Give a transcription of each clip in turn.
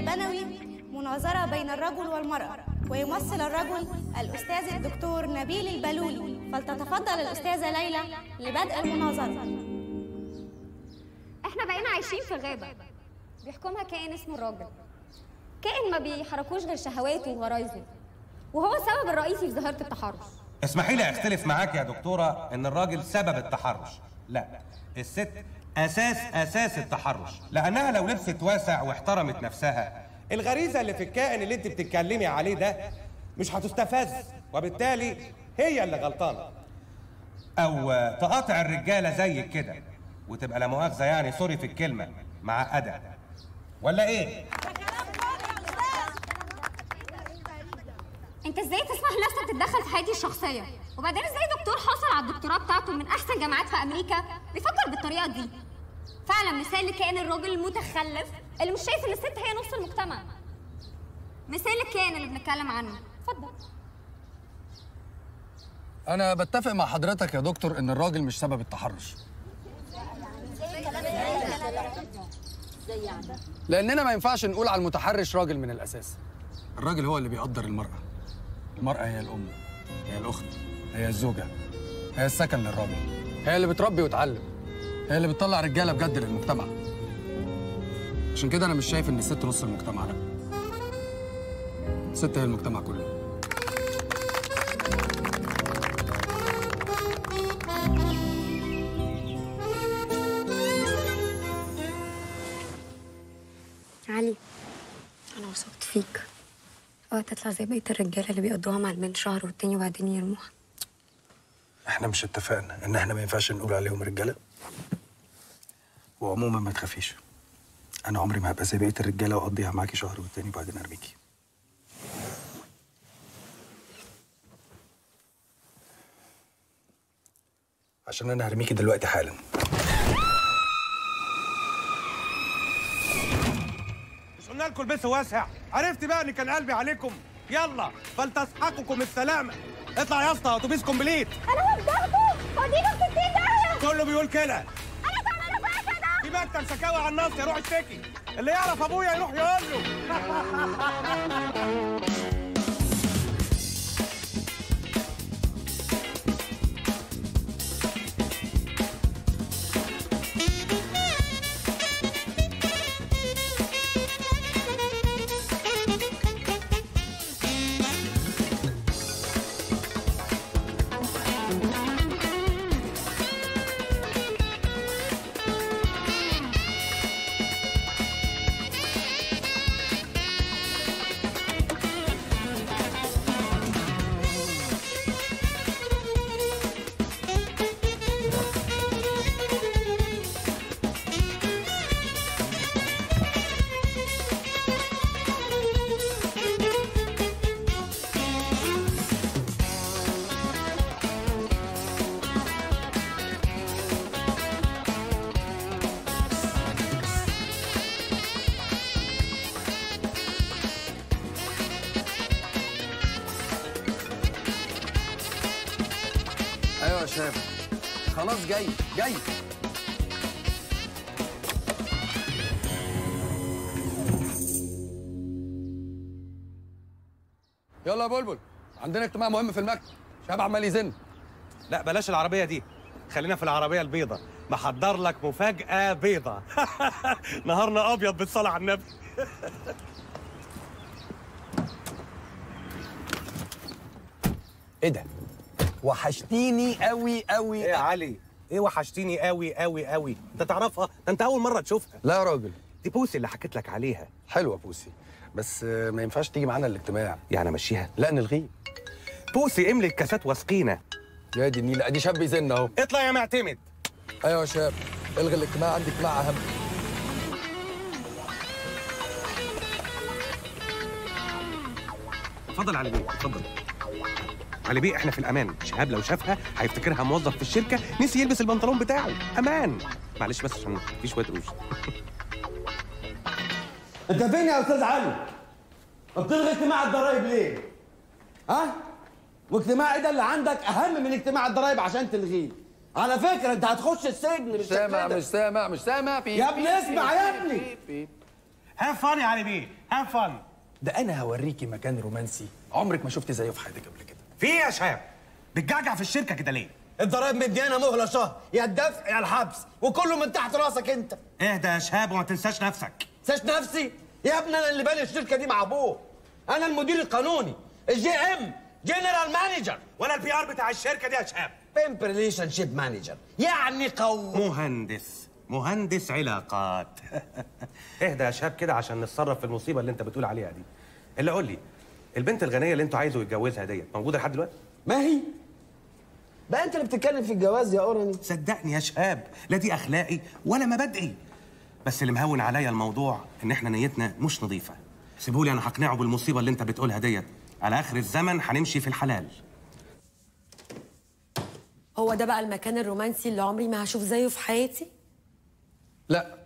البنوي مناظرة بين الرجل والمرأة ويمثل الرجل الأستاذ الدكتور نبيل البلولي فلتتفضل الأستاذة ليلى لبدء المناظرة احنا بقينا عايشين في غابة بيحكمها كائن اسمه الراجل كائن ما بيحركوش غير شهواته وغرايزه وهو السبب الرئيسي في ظاهرة التحرش اسمحي لي اختلف معاك يا دكتوره ان الراجل سبب التحرش لا الست اساس اساس التحرش لانها لو لبست واسع واحترمت نفسها الغريزه اللي في الكائن اللي انت بتتكلمي عليه ده مش هتستفز وبالتالي هي اللي غلطانه او تقاطع الرجاله زيك كده وتبقى لا مؤاخذه يعني سوري في الكلمه معقده ولا ايه انت ازاي تسمح لنفسك تتدخل في حياتي الشخصية وبعدين ازاي دكتور حاصل على الدكتوراه بتاعته من احسن جامعات في امريكا بيفكر بالطريقة دي فعلا مثال لكائن الراجل المتخلف اللي مش شايف ان الست هي نص المجتمع مثال الكائن اللي بنتكلم عنه اتفضل انا بتفق مع حضرتك يا دكتور ان الراجل مش سبب التحرش لاننا ما ينفعش نقول على المتحرش راجل من الاساس الراجل هو اللي بيقدر المراه المراه هي الام هي الاخت هي الزوجه هي السكن للراجل هي اللي بتربي وتعلم هي اللي بتطلع رجاله بجد للمجتمع عشان كده انا مش شايف ان الست نص المجتمع لا الست هي المجتمع كله علي انا وثقت فيك اوعى تطلع زي بقيه الرجاله اللي بيقضوها مع البنت شهر والتاني وبعدين يرموها احنا مش اتفقنا ان احنا ما ينفعش نقول عليهم رجاله وعموما ما تخافيش انا عمري ما هبقى زي بقيه الرجاله واقضيها معاكي شهر والتاني وبعدين ارميكي عشان انا هرميكي دلوقتي حالا مش قلنا لكم البسوا واسع عرفت بقى ان كان قلبي عليكم يلا فلتسحقكم السلامه اطلع يا اسطى اتوبيس كومبليت انا وبدأته ودينا في 60 داهية كله بيقول كده انا كمان فيها كده في مكتب شكاوى على النص يروح يشتكي اللي يعرف ابويا يروح يقول له ايوه يا شباب خلاص جاي جاي يلا يا بلبل عندنا اجتماع مهم في المكتب شباب عمال يزن لا بلاش العربيه دي خلينا في العربيه البيضة محضر لك مفاجاه بيضة نهارنا ابيض بالصلاه على النبي ايه ده وحشتيني قوي قوي ايه يا علي ايه وحشتيني قوي قوي قوي انت تعرفها ده انت اول مره تشوفها لا يا راجل دي بوسي اللي حكيت لك عليها حلوه بوسي بس آه، ما ينفعش تيجي معانا الاجتماع يعني مشيها لا نلغيه بوسي املي الكاسات واسقينا يا دي النيله ادي شاب يزن اهو اطلع يا معتمد ايوه يا شباب الغي الاجتماع عندي اجتماع اهم اتفضل علي بيه اتفضل علي بيه احنا في الامان شهاب لو شافها هيفتكرها موظف في الشركه نسي يلبس البنطلون بتاعه امان معلش بس عشان في شويه قروش انت فين يا استاذ علي؟ بتلغي اجتماع الضرايب ليه؟ ها؟ واجتماع ايه ده اللي عندك اهم من اجتماع الضرايب عشان تلغيه؟ على فكره انت هتخش السجن مش سامع مش سامع مش سامع في يا ابني في- اسمع في- يا في- ابني. في- في. هاف فن يا علي بيه هاف فن ده انا هوريكي مكان رومانسي عمرك ما شفت زيه في حياتك قبل كده في ايه يا شهاب بتجعجع في الشركه كده ليه الضرايب مديانا مهله شهر يا الدفع يا الحبس وكله من تحت راسك انت اهدى يا شهاب وما تنساش نفسك ساش نفسي يا ابني انا اللي باني الشركه دي مع ابوه انا المدير القانوني الجي ام جنرال مانجر وانا البي ار بتاع الشركه دي يا شهاب بيمب ريليشن شيب مانجر يعني قو مهندس مهندس علاقات اهدى يا شهاب كده عشان نتصرف في المصيبه اللي انت بتقول عليها دي اللي قول لي البنت الغنيه اللي انتوا عايزه يتجوزها ديت موجوده لحد دلوقتي ما هي بقى انت اللي بتتكلم في الجواز يا اوراني صدقني يا شهاب لا دي اخلاقي ولا مبادئي بس اللي مهون عليا الموضوع ان احنا نيتنا مش نظيفه سيبولي انا هقنعه بالمصيبه اللي انت بتقولها ديت على اخر الزمن هنمشي في الحلال هو ده بقى المكان الرومانسي اللي عمري ما هشوف زيه في حياتي لا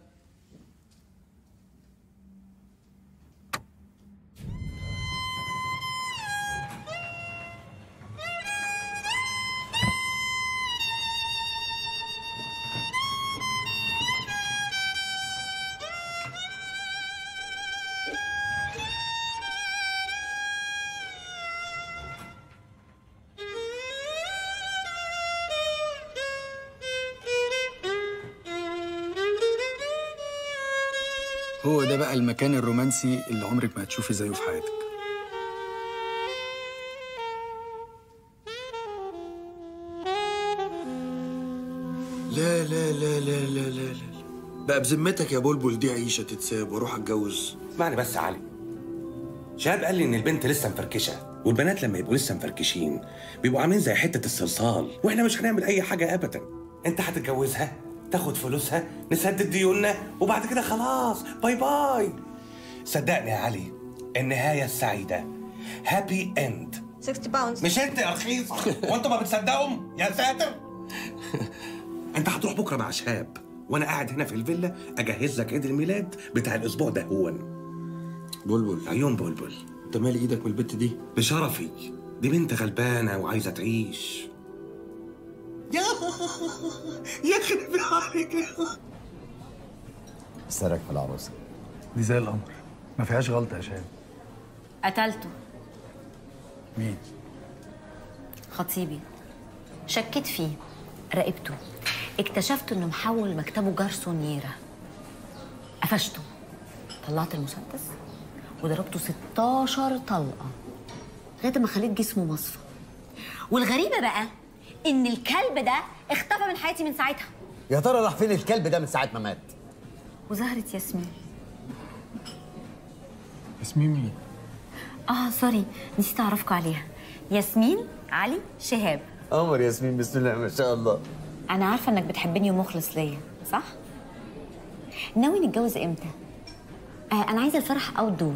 هو ده بقى المكان الرومانسي اللي عمرك ما هتشوفي زيه في حياتك لا لا لا لا لا لا لا بقى بذمتك يا بلبل دي عيشة تتساب واروح اتجوز اسمعني بس يا علي شهاب قال لي ان البنت لسه مفركشه والبنات لما يبقوا لسه مفركشين بيبقوا عاملين زي حته الصلصال واحنا مش هنعمل اي حاجه ابدا انت هتتجوزها تاخد فلوسها نسدد ديوننا وبعد كده خلاص باي باي صدقني يا علي النهايه السعيده هابي اند 60 باوندز مش انت يا رخيص وانتوا ما بتصدقهم يا ساتر انت هتروح بكره مع شهاب وانا قاعد هنا في الفيلا اجهز لك عيد الميلاد بتاع الاسبوع ده هون بلبل عيون بلبل انت مالي ايدك من البت دي بشرفي دي بنت غلبانة وعايزة تعيش يا يخرب عليك سرك في العروسه دي زي القمر ما فيهاش غلطه يا شهاب قتلته مين خطيبي شكيت فيه راقبته اكتشفت انه محول مكتبه جارسونيرا قفشته طلعت المسدس وضربته 16 طلقه لغايه ما خليت جسمه مصفى والغريبه بقى ان الكلب ده اختفى من حياتي من ساعتها يا ترى راح فين الكلب ده من ساعه ما مات وظهرت ياسمين ياسمين مين اه سوري نسيت اعرفكم عليها ياسمين علي شهاب قمر ياسمين بسم الله ما شاء الله انا عارفه انك بتحبني ومخلص ليا صح ناوي نتجوز امتى آه انا عايزه الفرح اوت دور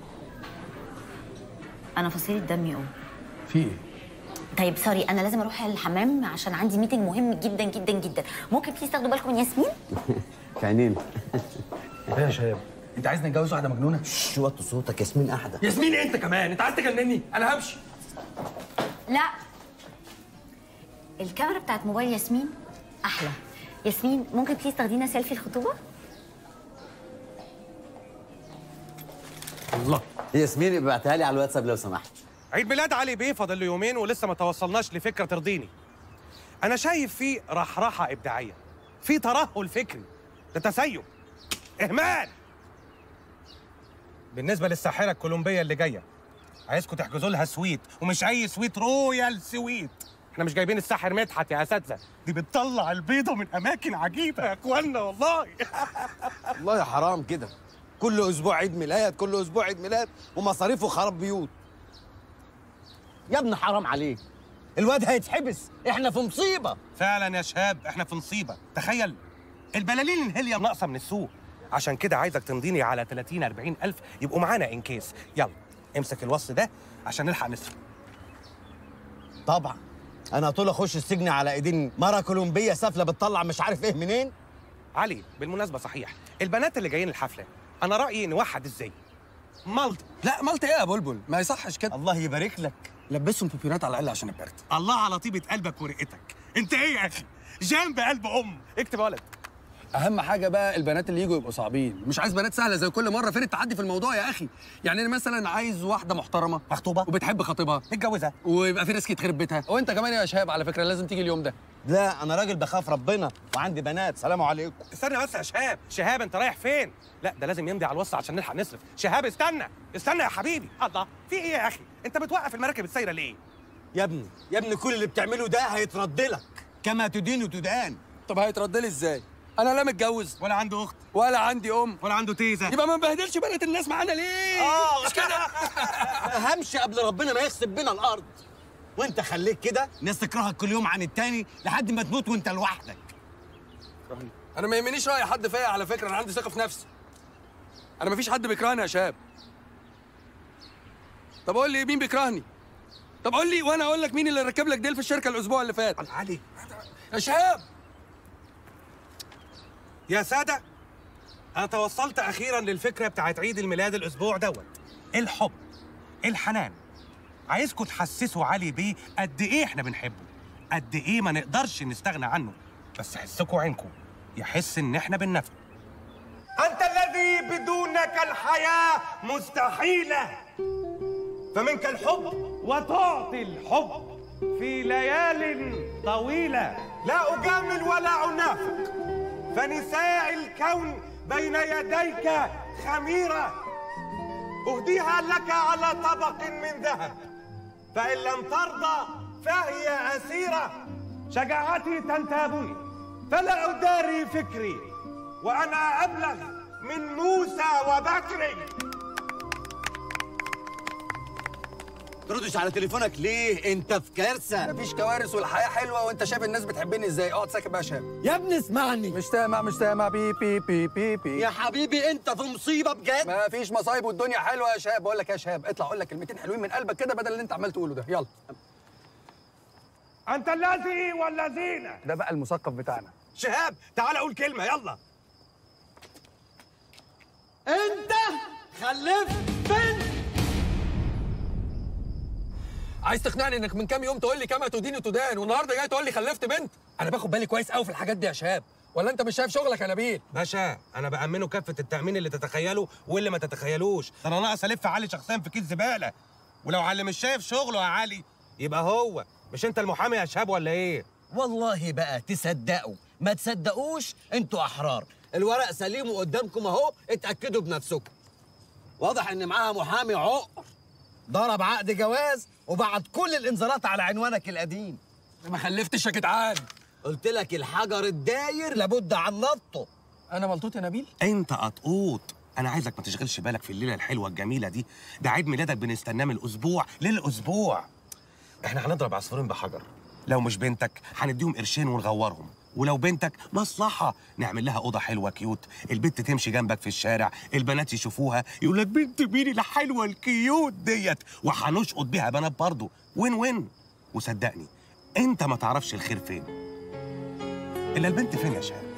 انا فصيله دمي ام في ايه طيب سوري انا لازم اروح الحمام عشان عندي ميتنج مهم جدا جدا جدا ممكن بليز تاخدوا بالكم من ياسمين كعنين ايه يا شهاب انت عايز نتجوز واحده مجنونه شو وطي صوتك ياسمين احدى ياسمين انت كمان انت عايز تجنني انا همشي لا الكاميرا بتاعت موبايل ياسمين احلى ياسمين ممكن بليز تاخدينا سيلفي الخطوبه الله ياسمين ابعتها لي على الواتساب لو سمحت عيد ميلاد علي بيه فاضل له يومين ولسه ما توصلناش لفكره ترضيني انا شايف فيه رحرحه ابداعيه في ترهل فكري ده تسيب اهمال بالنسبه للساحره الكولومبيه اللي جايه عايزكم تحجزوا لها سويت ومش اي سويت رويال سويت احنا مش جايبين الساحر مدحت يا اساتذه دي بتطلع البيضه من اماكن عجيبه يا اخوانا والله والله يا حرام كده كل اسبوع عيد ميلاد كل اسبوع عيد ميلاد ومصاريفه خراب بيوت يا ابني حرام عليك الواد هيتحبس احنا في مصيبه فعلا يا شهاب احنا في مصيبه تخيل البلالين الهيليوم ناقصه من السوق عشان كده عايزك تمضيني على 30 40 الف يبقوا معانا ان كيس يلا امسك الوصل ده عشان نلحق نسرق طبعا انا طول اخش السجن على ايدين مره كولومبيه سافله بتطلع مش عارف ايه منين علي بالمناسبه صحيح البنات اللي جايين الحفله انا رايي نوحد ازاي مالط لا مالت ايه يا بلبل ما يصحش كده الله يبارك لك لبسهم بيبيونات على الاقل عشان البرد الله على طيبه قلبك ورقتك انت ايه يا اخي جنب قلب ام اكتب يا ولد اهم حاجه بقى البنات اللي يجوا يبقوا صعبين مش عايز بنات سهله زي كل مره فين التحدي في الموضوع يا اخي يعني انا مثلا عايز واحده محترمه مخطوبه وبتحب خطيبها متجوزه ويبقى في ريسك يتخرب بيتها وانت كمان يا شهاب على فكره لازم تيجي اليوم ده لا انا راجل بخاف ربنا وعندي بنات سلام عليكم استنى بس يا شهاب شهاب انت رايح فين لا ده لازم يمضي على الوصل عشان نلحق نصرف شهاب استنى استنى يا حبيبي الله في ايه يا اخي انت بتوقف المراكب السايره ليه يا ابني يا ابني كل اللي بتعمله ده هيترد لك كما تدين وتدان طب هيترد لي ازاي انا لا متجوز ولا عنده اخت ولا عندي ام ولا عنده تيزه يبقى ما نبهدلش بنات الناس معانا ليه اه مش كده همشي قبل ربنا ما يخسف بينا الارض وانت خليك كده الناس تكرهك كل يوم عن التاني لحد ما تموت وانت لوحدك انا ما يهمنيش راي حد فيا على فكره انا عندي ثقه في نفسي انا ما فيش حد بيكرهني يا شاب طب قول لي مين بيكرهني طب قول لي وانا اقول لك مين اللي ركب لك ديل في الشركه الاسبوع اللي فات علي يا شهاب يا ساده انا توصلت اخيرا للفكره بتاعت عيد الميلاد الاسبوع دوت الحب الحنان عايزكم تحسسوا علي بيه قد ايه احنا بنحبه قد ايه ما نقدرش نستغنى عنه بس حسكم عينكم يحس ان احنا بننفع انت الذي بدونك الحياه مستحيله فمنك الحب وتعطي الحب في ليال طويله لا اجامل ولا انافق فنساء الكون بين يديك خميرة أهديها لك على طبق من ذهب فإن لم ترضى فهي أسيرة شجاعتي تنتابني فلا أداري فكري وأنا أبلغ من موسى وبكري تردش على تليفونك ليه انت في كارثه مفيش كوارث والحياه حلوه وانت شايف الناس بتحبني ازاي اقعد ساكت بقى يا شهاب يا ابني اسمعني مش سامع مش سامع بي بي بي بي بي يا حبيبي انت في مصيبه بجد ما فيش مصايب والدنيا حلوه يا شهاب بقول لك يا شهاب اطلع اقول لك كلمتين حلوين من قلبك كده بدل اللي انت عمال تقوله ده يلا أنت الذي والذين ده بقى المثقف بتاعنا شهاب تعال أقول كلمة يلا انت خلفت بنت عايز تقنعني انك من كام يوم تقول لي كما تدين تدان والنهارده جاي تقول لي خلفت بنت انا باخد بالي كويس قوي في الحاجات دي يا شهاب ولا انت مش شايف شغلك يا نبيل باشا انا بامنه كافه التامين اللي تتخيله واللي ما تتخيلوش ده انا ناقص الف علي شخصيا في كيس زباله ولو علي مش شايف شغله يا علي يبقى هو مش انت المحامي يا شهاب ولا ايه والله بقى تصدقوا ما تصدقوش انتوا احرار الورق سليم وقدامكم اهو اتاكدوا بنفسكم واضح ان معاها محامي عقر ضرب عقد جواز وبعت كل الانذارات على عنوانك القديم ما خلفتش يا جدعان قلت لك الحجر الداير لابد عن نطه انا ملطوط يا نبيل انت قطقوط انا عايزك ما تشغلش بالك في الليله الحلوه الجميله دي ده عيد ميلادك بنستناه من الاسبوع للاسبوع احنا هنضرب عصفورين بحجر لو مش بنتك هنديهم قرشين ونغورهم ولو بنتك مصلحة نعمل لها أوضة حلوة كيوت البنت تمشي جنبك في الشارع البنات يشوفوها يقول لك بنت مين الحلوة الكيوت ديت وهنشقط بيها بنات برضه وين وين وصدقني انت ما تعرفش الخير فين الا البنت فين يا شهاب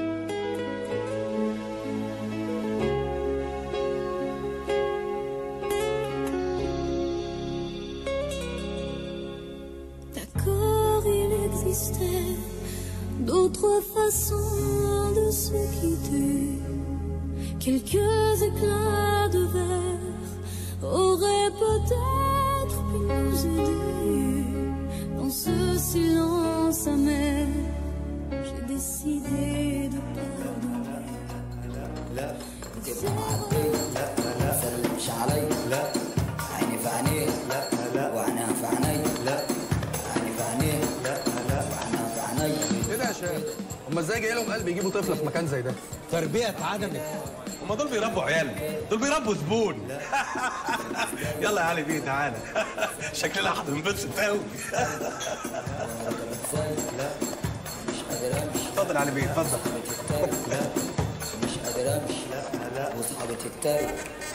D'accord, il existait d'autres façons de se quitter. Quelques éclats de verre auraient peut-être pu nous aider. Dans ce silence amer, j'ai décidé de pardonner. سلمش علي لا عيني في عينيه لا لا وعينها في عيني لا عيني في عينيه لا لا وعينها في عيني ايه ده يا شهاب هما ازاي جاي لهم قلب يجيبوا طفله في مكان زي ده تربيه اتعدمت هما دول بيربوا عيال دول بيربوا زبون يلا يا علي بيه تعالى شكلنا هننبسط قوي اتفضل يا علي بيه اتفضل مش قادر امشي لا لا واصحابي تتريق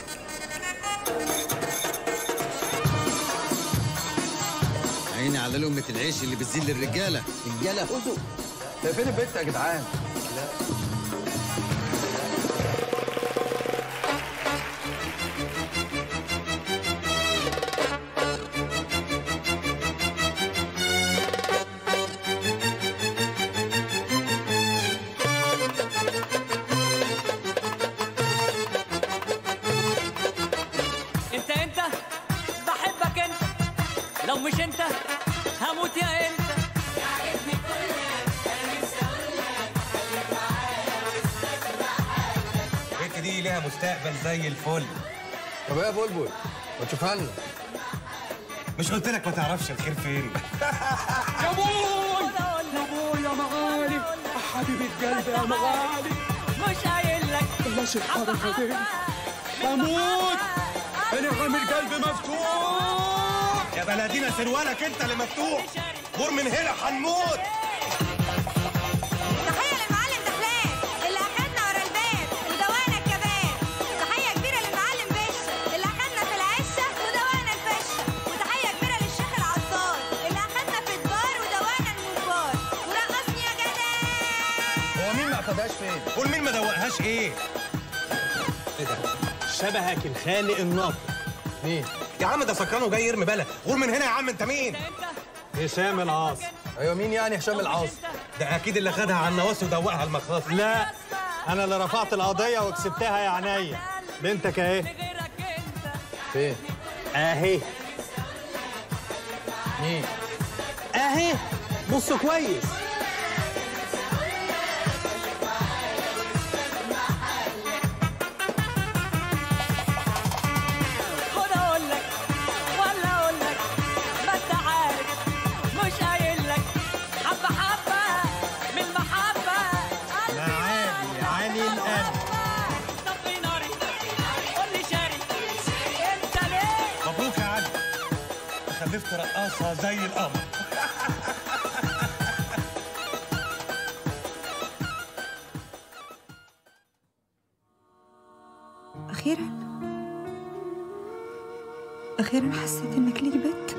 عيني على لقمه العيش اللي بتزيل الرجاله رجاله خدوا ده فين البت يا جدعان مش انت هموت يا انت البنت دي ليها مستقبل زي الفل طب ايه يا بلبل ما تشوفها لنا مش قلت لك ما تعرفش الخير فين يا بوي يا بوي يا مغالي حبيبة قلبي يا مغالي مش قايل لك بلاش الحركة دي بموت انا عامل قلبي مفتوح يا بلدينا سروالك انت اللي مفتوح غور من هنا هنموت تحية للمعلم دحلان اللي أخدنا ورا الباب ودوانا الكباب تحية كبيرة للمعلم بشة اللي أخدنا في العشة ودوانا الفشة وتحية كبيرة للشيخ العطار اللي أخدنا في الدار ودوانا المنبار ورقصني يا جدع هو مين ما اخدهاش فين؟ قول مين ما دوقهاش ايه ايه ده شبهك الخالق الناطق مين؟ يا عم ده سكران وجاي يرمي بلا غور من هنا يا عم انت مين هشام العاص ايوه مين يعني هشام العاص؟ ده اكيد اللي خدها على النواصي ودوقها المخاص لا انا اللي رفعت القضيه وكسبتها يا عينيا بنتك اهي فين؟ اهي مين؟ اهي بص كويس خد اقول لك ولا اقول لك ما انت عارف مش قايل لك حبه حبه من المحبه معالي علي القلب طفي ناري قول لي شاري انت ليه مبروك يا علي خلفت رقاصه زي القمر أخيرا أخيرا حسيت إنك ليك بنت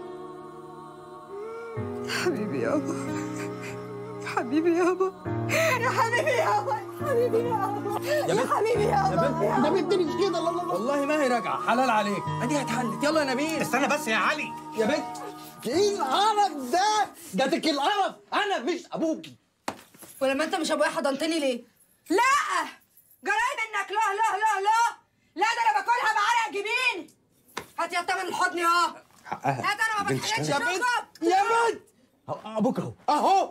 حبيبي يابا حبيبي يابا يا حبيبي يابا حبيبي يابا يا حبيبي يابا يا بنت مش كده والله ما هي راجعه حلال عليك ادي هتحلت يلا يا نبيل استنى بس يا علي يا بنت ايه القرف ده جاتك القرف انا مش ابوكي ولما انت مش ابويا حضنتني ليه؟ لا جرايد انك لا لا لا لا لا ده انا باكلها بعرق جبيني هات يا تمن الحضن اهو حقها هات انا ما بنت بتحرجش اشتغل. يا بنت ركب. يا بنت ابوك اهو اهو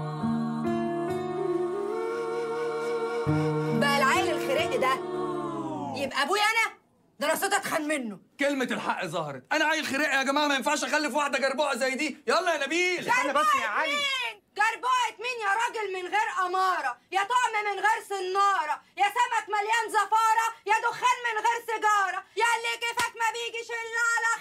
بقى العيل الخرق ده يبقى ابويا انا ده انا صوت اتخن منه كلمة الحق ظهرت أنا عيل خريق يا جماعة ما ينفعش أخلف واحدة جربوعة زي دي يلا يا نبيل استنى بس يا علي مين؟ جربوعة مين يا راجل من غير أمارة يا طعم من غير سنارة يا سمك مليان زفارة يا دخان من غير سيجارة يا اللي كيفك ما بيجيش إلا على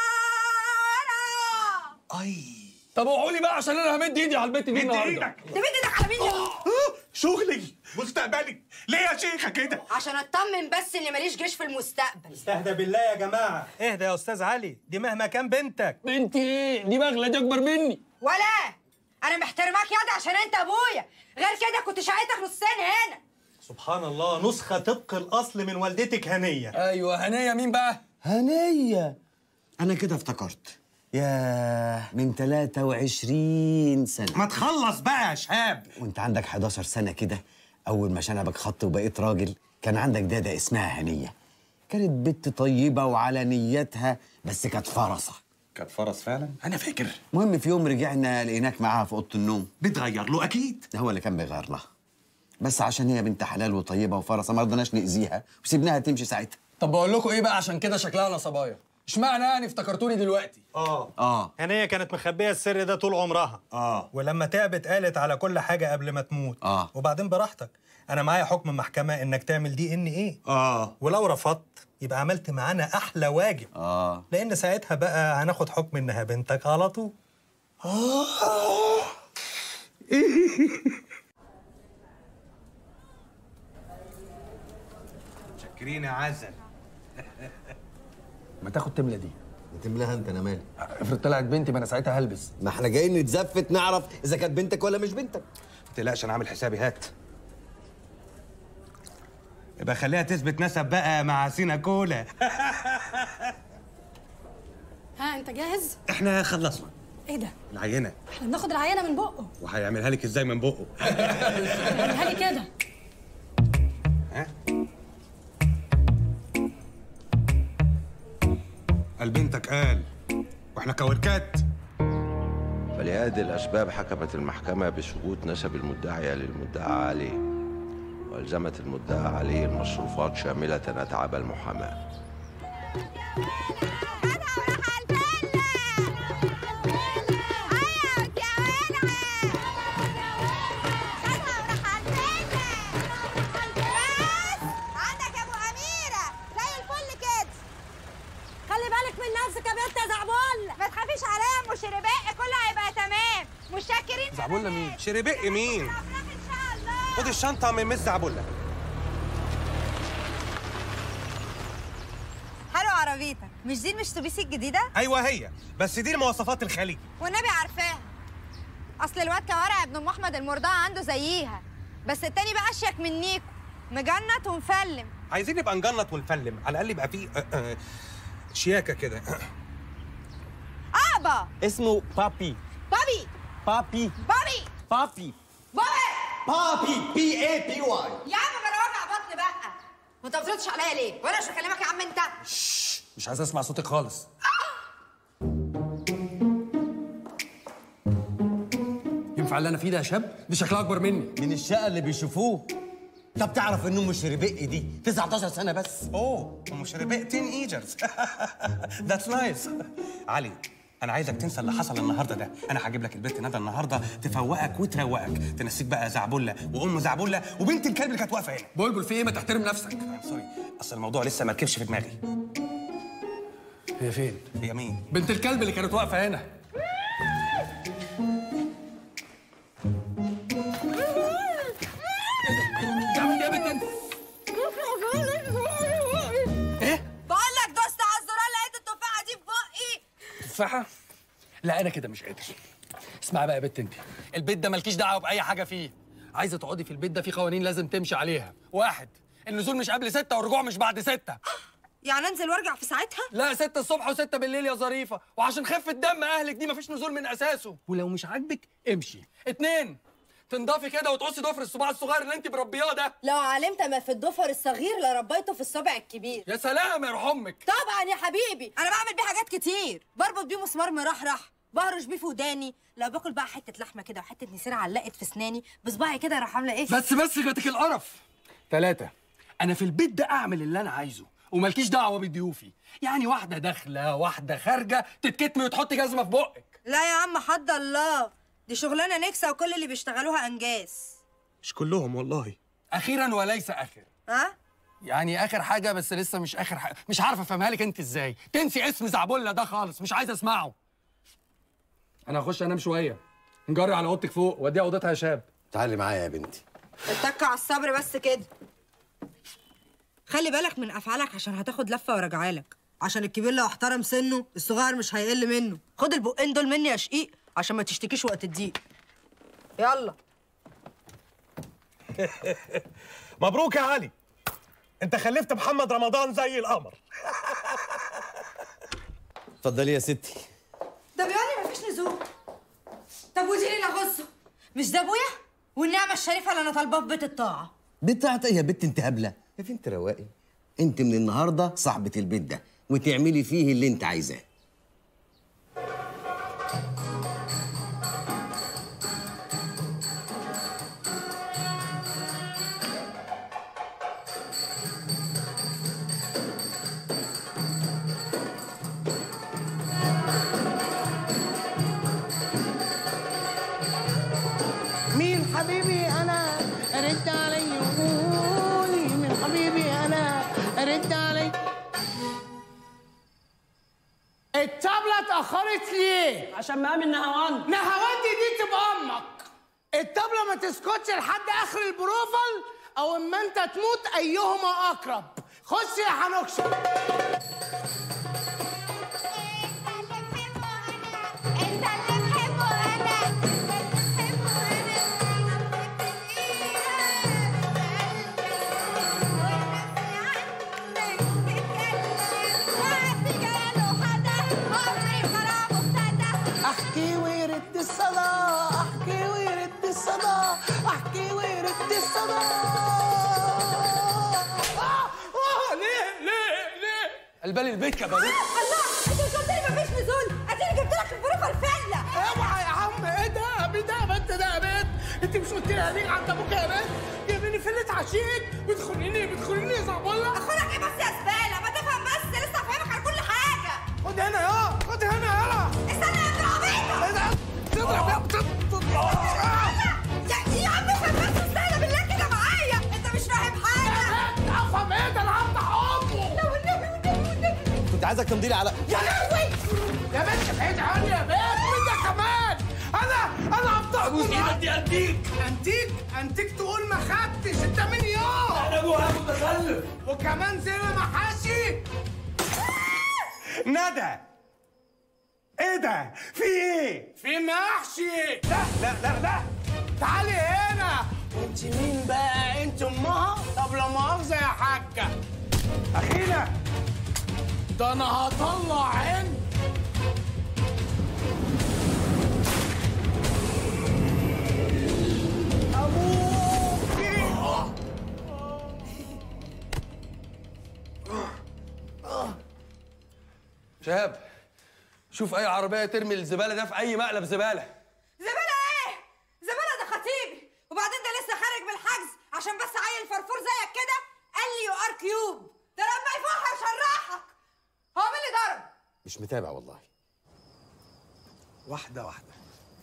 خيارة اي طب اوعوا لي بقى عشان أنا همد إيدي على البت دي مد النهاردة ايدك تمد ايدك على مين يا شغلي مستقبلي ليه يا شيخه كده عشان اطمن بس ان ماليش جيش في المستقبل استهدى بالله يا جماعه اهدى يا استاذ علي دي مهما كان بنتك بنتي إيه دي بغلة دي أكبر مني ولا انا محترماك ياض عشان انت ابويا غير كده كنت شقيتك نصين هنا سبحان الله نسخه طبق الاصل من والدتك هنيه أيوه هنية مين بقى؟ هنيه انا كده افتكرت ياه من 23 سنة ما تخلص بقى يا شهاب وانت عندك 11 سنة كده أول ما شنبك خط وبقيت راجل كان عندك دادة اسمها هنية كانت بنت طيبة وعلى نيتها بس كانت فرصة كانت فرس فعلا أنا فاكر المهم في يوم رجعنا لقيناك معاها في أوضة النوم بتغير له اكيد هو اللي كان بيغير لها بس عشان هي بنت حلال وطيبة وفرصة ما رضناش نأذيها وسيبناها تمشي ساعتها طب بقول لكم إيه بقى عشان كده شكلها نصبايا اشمعنى يعني افتكرتوني دلوقتي؟ اه اه هنيه كانت مخبيه السر ده طول عمرها اه ولما تعبت قالت على كل حاجه قبل ما تموت اه وبعدين براحتك انا معايا حكم محكمه انك تعمل دي ان ايه اه ولو رفضت يبقى عملت معانا احلى واجب اه لان ساعتها بقى هناخد حكم انها بنتك على طول شكرين يا عسل ما تاخد تملة دي تملاها انت انا مالي افرض طلعت بنتي ما أنا ساعتها هلبس ما احنا جايين نتزفت نعرف اذا كانت بنتك ولا مش بنتك ما تقلقش انا عامل حسابي هات يبقى خليها تثبت نسب بقى مع سينا كولا ها انت جاهز؟ احنا خلصنا ايه ده؟ العينه احنا بناخد العينه من بقه وهيعملها لك ازاي من بقه اعملها لي كده ها قال بنتك قال واحنا كوركات فلهذه الأسباب حكمت المحكمة بسقوط نسب المدعية للمدعى عليه وألزمت المدعى عليه المصروفات شاملة أتعاب المحاماة عندك يا ابو اميره زي الفل كده خلي بالك من نفسك يا بنت يا زعبول ما تخافيش عليا يا ام شرباق كله هيبقى تمام متشكرين زعبولة مين؟ شربق مين؟ خد الشنطة من مس زعبولة حلو عربيتك مش دي المشتوبيسي الجديده أيوة هي بس دي المواصفات الخليج والنبي عارفاها اصل الواد كوارع ابن ام احمد المرضعه عنده زيها بس التاني بقى اشيك من نيكو مجنط ومفلم عايزين نبقى نجنط ونفلم على الأقل يبقى فيه آه، آه، شياكة كده ابا اسمه بابي بابي بابي بابي بابي بابي بابي بي اي بي واي يا عم ما انا وجع بطن بقى وانت ما بتردش عليا ليه وانا مش بكلمك يا عم انت مش عايز اسمع صوتك خالص ينفع اللي انا فيه ده يا شاب دي شكلها اكبر مني من الشقه اللي بيشوفوه طب تعرف ان ام شربق دي 19 سنه بس اوه ام شربق 10 ايجرز ذاتس نايس علي انا عايزك تنسى اللي حصل النهارده ده انا هجيب لك البنت ندى النهارده تفوقك وتروقك تنسيك بقى زعبله وام زعبله وبنت الكلب اللي كانت واقفه هنا بلبل في ايه ما تحترم نفسك سوري اصل الموضوع لسه ما ركبش في دماغي هي فين هي مين بنت الكلب اللي كانت واقفه هنا جامد يا بنت انت ايه بقول لك دوست على الزرار لقيت التفاحه دي في بقي تفاحه لا انا كده مش قادر اسمعي بقى يا بنت انت البيت ده مالكيش دعوه باي حاجه فيه عايزه تقعدي في البيت ده في قوانين لازم تمشي عليها واحد النزول مش قبل ستة والرجوع مش بعد ستة يعني انزل وارجع في ساعتها لا ستة الصبح وستة بالليل يا ظريفة وعشان خفة دم أهلك دي مفيش نزول من أساسه ولو مش عاجبك امشي اتنين تنضفي كده وتقصي ضفر الصباع الصغير اللي انت مربياه ده لو علمت ما في الضفر الصغير لربيته في الصبع الكبير يا سلام يا روح امك طبعا يا حبيبي انا بعمل بيه حاجات كتير بربط بيه مسمار مرحرح بهرش بيه في وداني لو باكل بقى حته لحمه كده وحته نسيره علقت في اسناني بصباعي كده راح عامله ايه بس بس جاتك القرف ثلاثة أنا في البيت ده أعمل اللي أنا عايزه ومالكيش دعوة بضيوفي يعني واحدة داخلة واحدة خارجة تتكتمي وتحطي جزمة في بقك لا يا عم حد الله دي شغلانه نكسه وكل اللي بيشتغلوها انجاز مش كلهم والله أخيرا وليس آخر ها يعني آخر حاجة بس لسه مش آخر حاجة مش عارف أفهمها لك أنت إزاي تنسي اسم زعبولة ده خالص مش عايز أسمعه أنا هخش أنام شوية نجري على أوضتك فوق وأديها أوضتها يا شاب تعالي معايا يا بنتي اتك على الصبر بس كده خلي بالك من افعالك عشان هتاخد لفه وراجعالك عشان الكبير لو احترم سنه الصغير مش هيقل منه خد البقين دول مني يا شقيق عشان ما تشتكيش وقت الضيق يلا مبروك يا علي انت خلفت محمد رمضان زي القمر اتفضلي يا ستي ده بيقول لي مفيش نزول طب ودي لي نغصه مش ده ابويا والنعمه الشريفه اللي انا طالباه في بيت الطاعه بتاعت ايه يا بنت انت هبله يا بنت رواقي انت من النهارده صاحبه البيت ده وتعملي فيه اللي انت عايزاه مين حبيبي انا رد علي وقولي مين حبيبي انا رد علي الطبلة اتأخرت ليه؟ عشان مقام النهوان نهوان دي دي تبقى أمك الطبلة ما تسكتش لحد آخر البروفل أو إما أنت تموت أيهما أقرب خش يا حنوكشة احكي ويرد الصدى احكي ويرد الصدى احكي ويرد الصدى آه، آه، ليه ليه ليه قلبالي البيت كباريه الله انت مش قلت لي مفيش نزول اديني لك البروفه الفله اوعى يا عم ايه ده يا بنت ده يا بنت ده يا بنت انت مش قلت لي هنيجي عند ابوك يا بنت جايبيني فيلة عشيك بتخونيني بتخونيني يا زعبله اخوك ايه بس يا زباله ما تفهم بس لسه فاهمك على كل حاجه خد هنا يا خد هنا يلا استنى يا ابن عبيطه ايه ده تضرب يا بتضرب يا يا عم افهم بس استهدى بالله كده معايا انت مش فاهم حاجه افهم ايه ده انا هفتح امه لا والنبي والنبي والنبي كنت عايزك تمضي لي على يا لهوي يا بنت بعيد عني يا بنت انت كمان انا انا هفتح ابوس ايدك دي انتيك انتيك انتيك تقول ما خدتش انت مين يا انا ابوها متخلف وكمان زي محاشي ندى ايه ده في ايه في محشي لا لا لا لا تعالي هنا وانت مين بقى انت امها طب لا مؤاخذه يا حاجه اخينا ده انا هطلع عين ابوكي شهاب شوف اي عربيه ترمي الزباله ده في اي مقلب زباله زباله ايه زباله ده خطيبي وبعدين ده لسه خارج من الحجز عشان بس عيل فرفور زيك كده قال لي يو ار كيوب ده لما يفوح يشرحك هو مين اللي ضرب مش متابع والله واحده واحده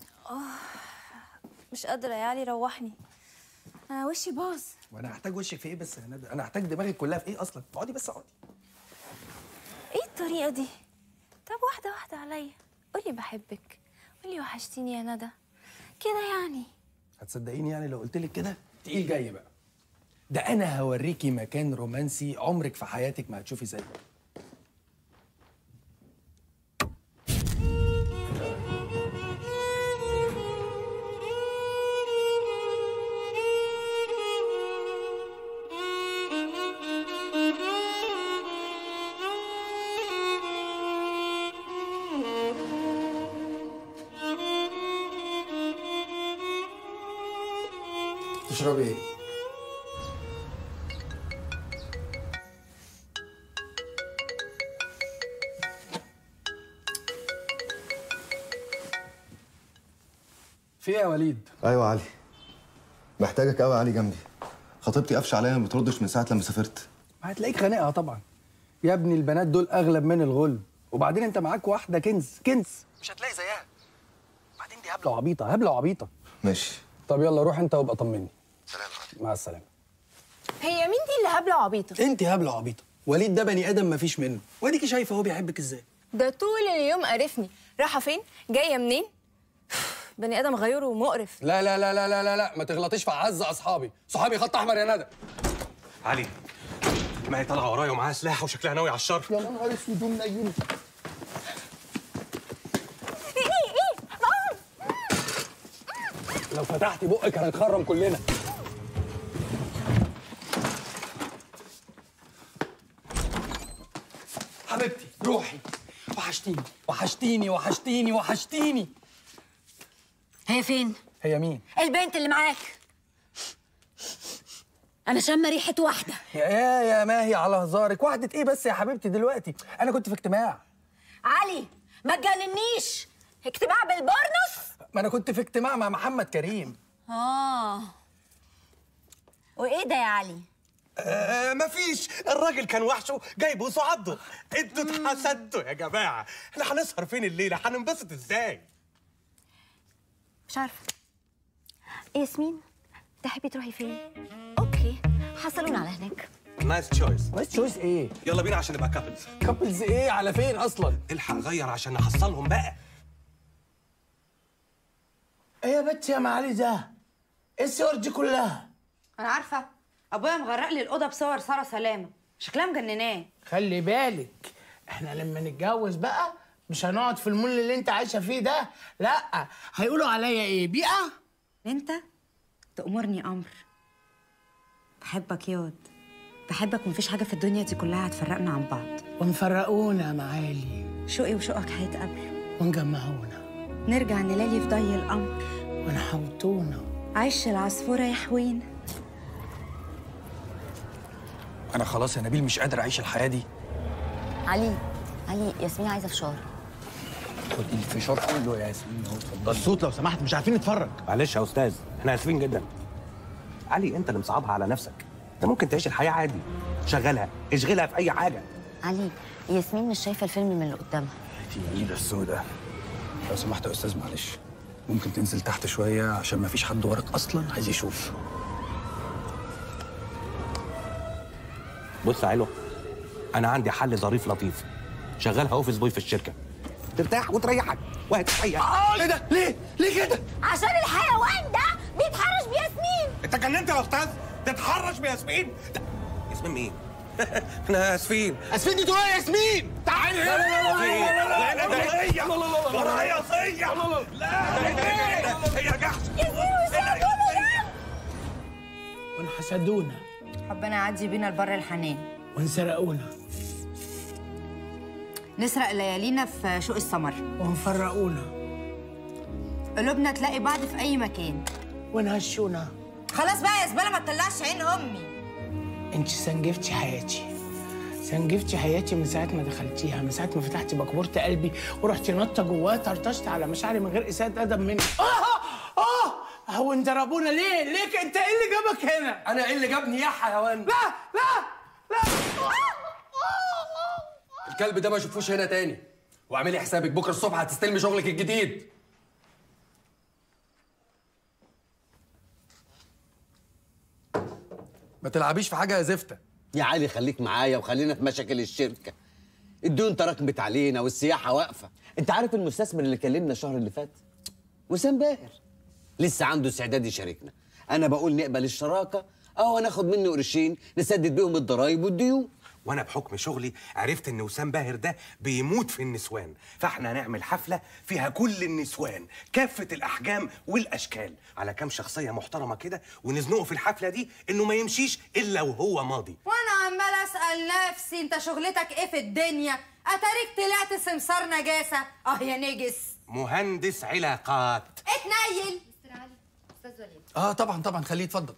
مش قادرة يا علي روحني أنا وشي باظ وانا هحتاج وشك في ايه بس يا ندى انا هحتاج دماغك كلها في ايه اصلا اقعدي بس اقعدي إيه الطريقة دي؟ طب واحدة واحدة عليا قولي بحبك قولي وحشتيني يا ندى كده يعني هتصدقيني يعني لو قلت لك كده تقيل جاي بقى ده انا هوريكي مكان رومانسي عمرك في حياتك ما هتشوفي زيه تشربي ايه في ايه يا وليد ايوه علي محتاجك قوي علي جنبي خطيبتي قفش عليا ما بتردش من ساعه لما سافرت ما هتلاقيك خانقها طبعا يا ابني البنات دول اغلب من الغل وبعدين انت معاك واحده كنز كنز مش هتلاقي زيها بعدين دي هبله وعبيطه هبله وعبيطه ماشي طب يلا روح انت وابقى طمني سلام مع السلامه هي مين دي اللي هبلة وعبيطة؟ انت هبله وعبيطه وليد ده بني ادم مفيش منه واديكي شايفه هو بيحبك ازاي ده طول اليوم قرفني رايحة فين؟ جاية منين؟ بني آدم غيور ومقرف لا لا لا لا لا لا لا ما تغلطيش في اعز اصحابي صحابي خط احمر يا ندى علي ما هي طالعه ورايا ومعاها سلاح وشكلها ناوي على الشر يا نهار اسود ومنيل لو فتحتي بقك هنتخرم كلنا حبيبتي روحي وحشتيني وحشتيني وحشتيني وحشتيني هي فين؟ هي مين؟ البنت اللي معاك انا شامه ريحه واحده يا يا يا ماهي على هزارك وحدة ايه بس يا حبيبتي دلوقتي انا كنت في اجتماع علي ما تجننيش اجتماع بالبرنس ما انا كنت في اجتماع مع محمد كريم اه وايه ده يا علي آه مفيش الراجل كان وحشه جاي بوسه عضه انتوا اتحسدتوا يا جماعه احنا هنسهر فين الليله هننبسط ازاي مش عارفة ياسمين تحبي تروحي فين؟ اوكي حصلونا على هناك نايس تشويس نايس تشويس ايه يلا بينا عشان نبقى كابلز كابلز ايه على فين اصلا الحق غير عشان نحصلهم بقى ايه يا بت يا معالي ده؟ ايه الصور دي كلها؟ انا عارفه ابويا مغرق لي الاوضه بصور ساره سلامه شكلها مجنناه خلي بالك احنا لما نتجوز بقى مش هنقعد في المول اللي انت عايشه فيه ده لا هيقولوا عليا ايه بيئه انت تأمرني امر بحبك ياض بحبك ومفيش حاجه في الدنيا دي كلها هتفرقنا عن بعض ونفرقونا يا معالي شوقي وشوقك هيتقابلوا ونجمعونا نرجع نلالي في ضي القمر ونحوطونا عش العصفوره يحوينا انا خلاص يا نبيل مش قادر اعيش الحياه دي علي علي ياسمين عايزه فشار خد الفشار كله يا ياسمين اهو اتفضل الصوت لو سمحت مش عارفين نتفرج معلش يا استاذ احنا اسفين جدا علي انت اللي مصعبها على نفسك انت ممكن تعيش الحياه عادي شغلها اشغلها في اي حاجه علي ياسمين مش شايفه الفيلم من اللي قدامها دي الايد السوداء لو سمحت يا استاذ معلش ممكن تنزل تحت شويه عشان ما فيش حد وراك اصلا عايز يشوف بص يا علو انا عندي حل ظريف لطيف شغلها اوفيس بوي في الشركه ترتاح وتريحك وهتستريح ايه ده ليه ليه كده عشان الحيوان ده بيتحرش بياسمين انت جننت يا استاذ تتحرش بياسمين ياسمين مين احنا اسفين اسفين دي تقول ياسمين تعالي لا لا لا لا لا لا لا هي ورايا صيع لا هي جحش وانحسدونا ربنا يعدي بينا البر الحنان وانسرقونا نسرق ليالينا في شوق السمر وانفرقونا قلوبنا تلاقي بعض في اي مكان ونهشونا خلاص بقى يا زباله ما تطلعش عين امي انت سنجفتي حياتي سنجفتي حياتي من ساعة ما دخلتيها من ساعة ما فتحتي بكبورة قلبي ورحتي نطة جواها طرطشت على مشاعري من غير إساءة أدب منك آه آه هو انت ضربونا ليه؟ ليه انت ايه اللي جابك هنا؟ انا ايه اللي جابني يا حيوان لا لا لا الكلب ده ما اشوفوش هنا تاني واعملي حسابك بكره الصبح هتستلمي شغلك الجديد ما تلعبيش في حاجه يا زفته يا علي خليك معايا وخلينا في مشاكل الشركه الديون تراكمت علينا والسياحه واقفه انت عارف المستثمر اللي كلمنا الشهر اللي فات وسام باهر لسه عنده استعداد يشاركنا انا بقول نقبل الشراكه او ناخد منه قرشين نسدد بيهم الضرايب والديون وانا بحكم شغلي عرفت ان وسام باهر ده بيموت في النسوان فاحنا هنعمل حفله فيها كل النسوان كافه الاحجام والاشكال على كام شخصيه محترمه كده ونزنقه في الحفله دي انه ما يمشيش الا وهو ماضي وانا عمال اسال نفسي انت شغلتك ايه في الدنيا اتاريك طلعت سمسار نجاسه اه يا نجس مهندس علاقات اتنيل اه طبعا طبعا خليه يتفضل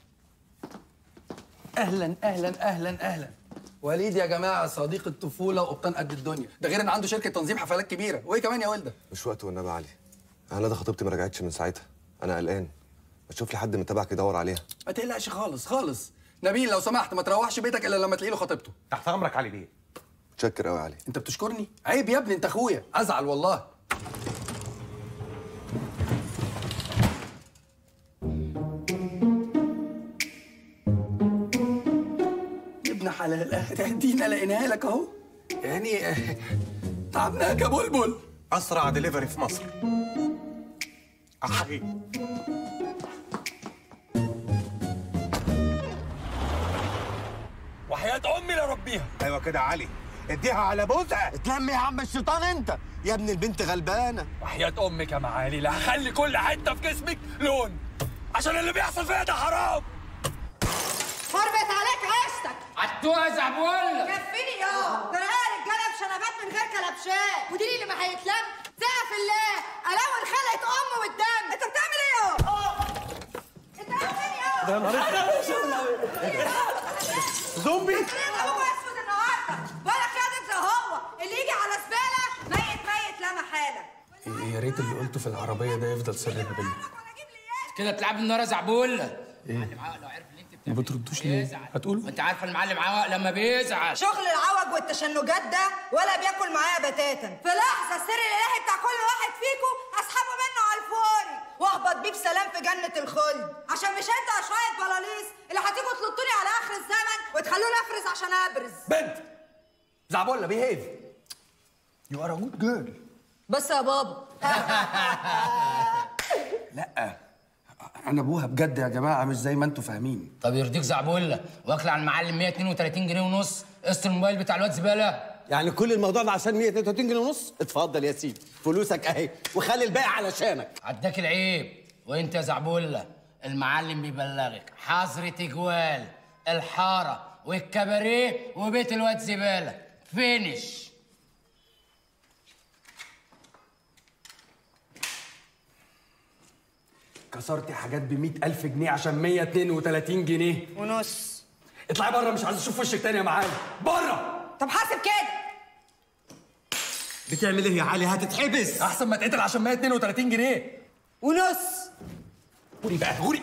اهلا اهلا اهلا اهلا وليد يا جماعه صديق الطفوله وقبطان قد الدنيا ده غير ان عنده شركه تنظيم حفلات كبيره وايه كمان يا ولده مش وقت والنبي يا علي انا ده خطيبتي ما رجعتش من ساعتها انا قلقان ما تشوف لي حد من تبعك يدور عليها ما تقلقش خالص خالص نبيل لو سمحت ما تروحش بيتك الا لما تلاقي له خطيبته تحت امرك علي بيه متشكر قوي يا علي انت بتشكرني عيب يا ابني انت اخويا ازعل والله يا ابن حلال ادينا لقيناها لك اهو يعني آه، تعبناك يا بلبل اسرع دليفري في مصر أحي. وحياة امي لربيها ايوه كده يا علي اديها على بوزها اتلم يا عم الشيطان انت يا ابن البنت غلبانه وحياة امك يا معالي لا هخلي كل حته في جسمك لون عشان اللي بيحصل فيها ده حرام فربت عليك عيشتك عدوها يا زعبول كفيني يا ده انا رجاله بشنبات من غير كلبشات ودي اللي ما هيتلم زقف في الله الون خلقت ام والدم انت بتعمل ايه يا انت فين يا ده نهار زومبي هو اسود النهارده ولا كده انت هو اللي يجي على زباله ميت ميت لا محاله يا ريت اللي قلته في العربيه ده يفضل سر ما بيننا كده بتلعب النار يا زعبول ايه ما بتردوش ليه هتقولوا انت عارفه المعلم عوق لما بيزعل شغل العوج والتشنجات ده ولا بياكل معايا بتاتا في لحظه السر الالهي بتاع كل واحد فيكم اسحبه منه على الفوري واخبط بيه بسلام في جنه الخلد عشان مش انتوا شويه بلاليس اللي هتيجوا تلطوني على اخر الزمن وتخلوني افرز عشان ابرز بنت زعبولة بيهيف يو ار ا جود جيرل بس يا بابا لا انا ابوها بجد يا جماعه مش زي ما انتوا فاهمين طب يرضيك زعبول واكل على المعلم 132 جنيه ونص قسط الموبايل بتاع الواد زباله يعني كل الموضوع ده عشان 132 جنيه ونص اتفضل يا سيدي فلوسك اهي وخلي الباقي علشانك عداك العيب وانت يا زعبولة المعلم بيبلغك حظر تجوال الحارة والكباريه وبيت الواد زبالة فينش كسرتي حاجات ب ألف جنيه عشان 132 جنيه ونص اطلعي بره مش عايز اشوف وشك تاني يا معالي بره طب حاسب كده بتعمل ايه يا علي هتتحبس احسن ما تقتل عشان 132 جنيه ونص غوري بقى غوري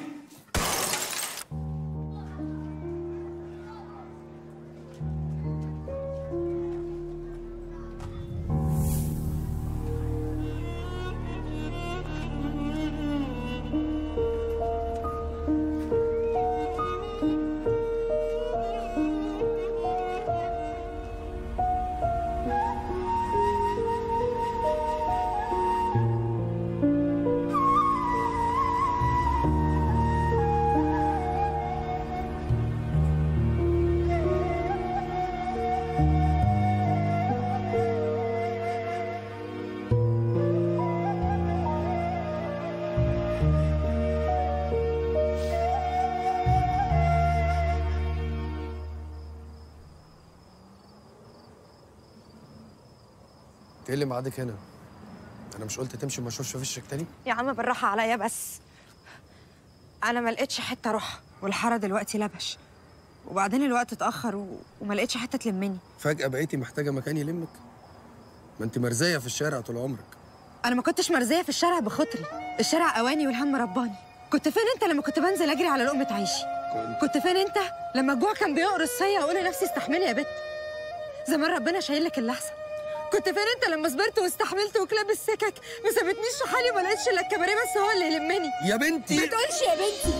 انت ايه اللي معادك هنا؟ انا مش قلت تمشي وما اشوفش وشك تاني؟ يا عم بالراحة عليا بس أنا ما لقيتش حتة أروحها والحارة دلوقتي لبش وبعدين الوقت اتأخر و... وما لقيتش حتة تلمني فجأة بقيتي محتاجة مكان يلمك؟ ما انت مرزية في الشارع طول عمرك أنا ما كنتش مرزية في الشارع بخطري الشارع أواني والهم رباني كنت فين أنت لما كنت بنزل أجري على لقمة عيشي كنت فين أنت لما الجوع كان بيقرص فيا وأقول لنفسي استحملي يا بت زمان ربنا شايل لك اللي أحسن كنت فين انت لما صبرت واستحملت وكلاب السكك ما سابتنيش في حالي وما لقيتش الا الكباريه بس هو اللي يلمني يا بنتي ما تقولش يا بنتي